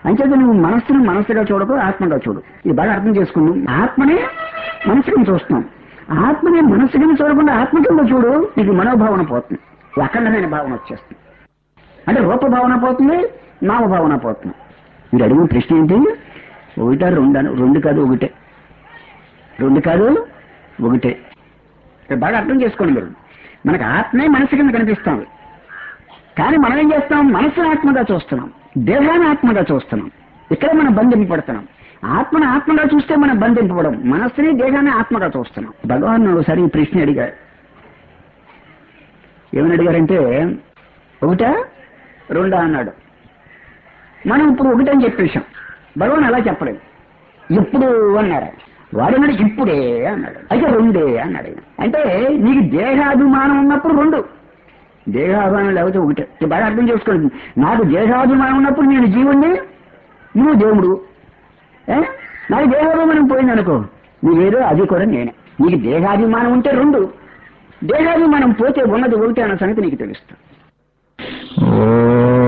అంచేత నువ్వు మనస్సును మనస్సుగా చూడకు ఆత్మగా చూడు ఇది బాగా అర్థం చేసుకున్నావు ఆత్మనే మనసుగా చూస్తున్నాం ఆత్మనే మనసుగా చూడకుండా ఆత్మ కింద చూడు నీకు మనోభావన పోతుంది అఖండమైన భావన వచ్చేస్తుంది అంటే రూపభావన పోతుంది నామభావన పోతుంది మీరు అడిగిన ప్రశ్న ఏంటి ఒకటా రెండు అని రెండు కాదు ఒకటే రెండు కాదు ఒకటే ఇక్కడ బాగా అర్థం చేసుకోండి మీరు మనకు ఆత్మే మనసు కింద కనిపిస్తుంది కానీ మనం ఏం చేస్తాం మనసును ఆత్మగా చూస్తున్నాం దేహాన్ని ఆత్మగా చూస్తున్నాం ఇక్కడ మనం బంధింపబడుతున్నాం ఆత్మను ఆత్మగా చూస్తే మనం బంధింపబడం మనస్సుని దేహాన్ని ఆత్మగా చూస్తున్నాం భగవాన్ ఒకసారి ఈ ప్రశ్న అడిగారు ఏమని అడిగారంటే ఒకటా రెండా అన్నాడు మనం ఇప్పుడు ఒకటని చెప్పేశాం భగవాన్ అలా చెప్పలేదు ఇప్పుడు అన్నారు వాడన్నాడు ఇప్పుడే అన్నాడు అయితే రెండే అన్నాడు ఆయన. అంటే నీకు దేహాభిమానం ఉన్నప్పుడు రెండు దేహాభిమానం లేకపోతే ఒకటే ఇది బాగా అర్థం చేసుకోండి నాకు దేహాభిమానం ఉన్నప్పుడు నేను జీవుణ్ణి నువ్వు దేవుడు ఏ? నాకు దేహాభిమానం పోయింది అనుకో నువ్వేదో అది కూడా నేనే నీకు దేహాభిమానం ఉంటే రెండు దేహాభిమానం పోతే ఉన్నది ఒకటే అన్న సంగతి నీకు తెలుస్తుంది ఓ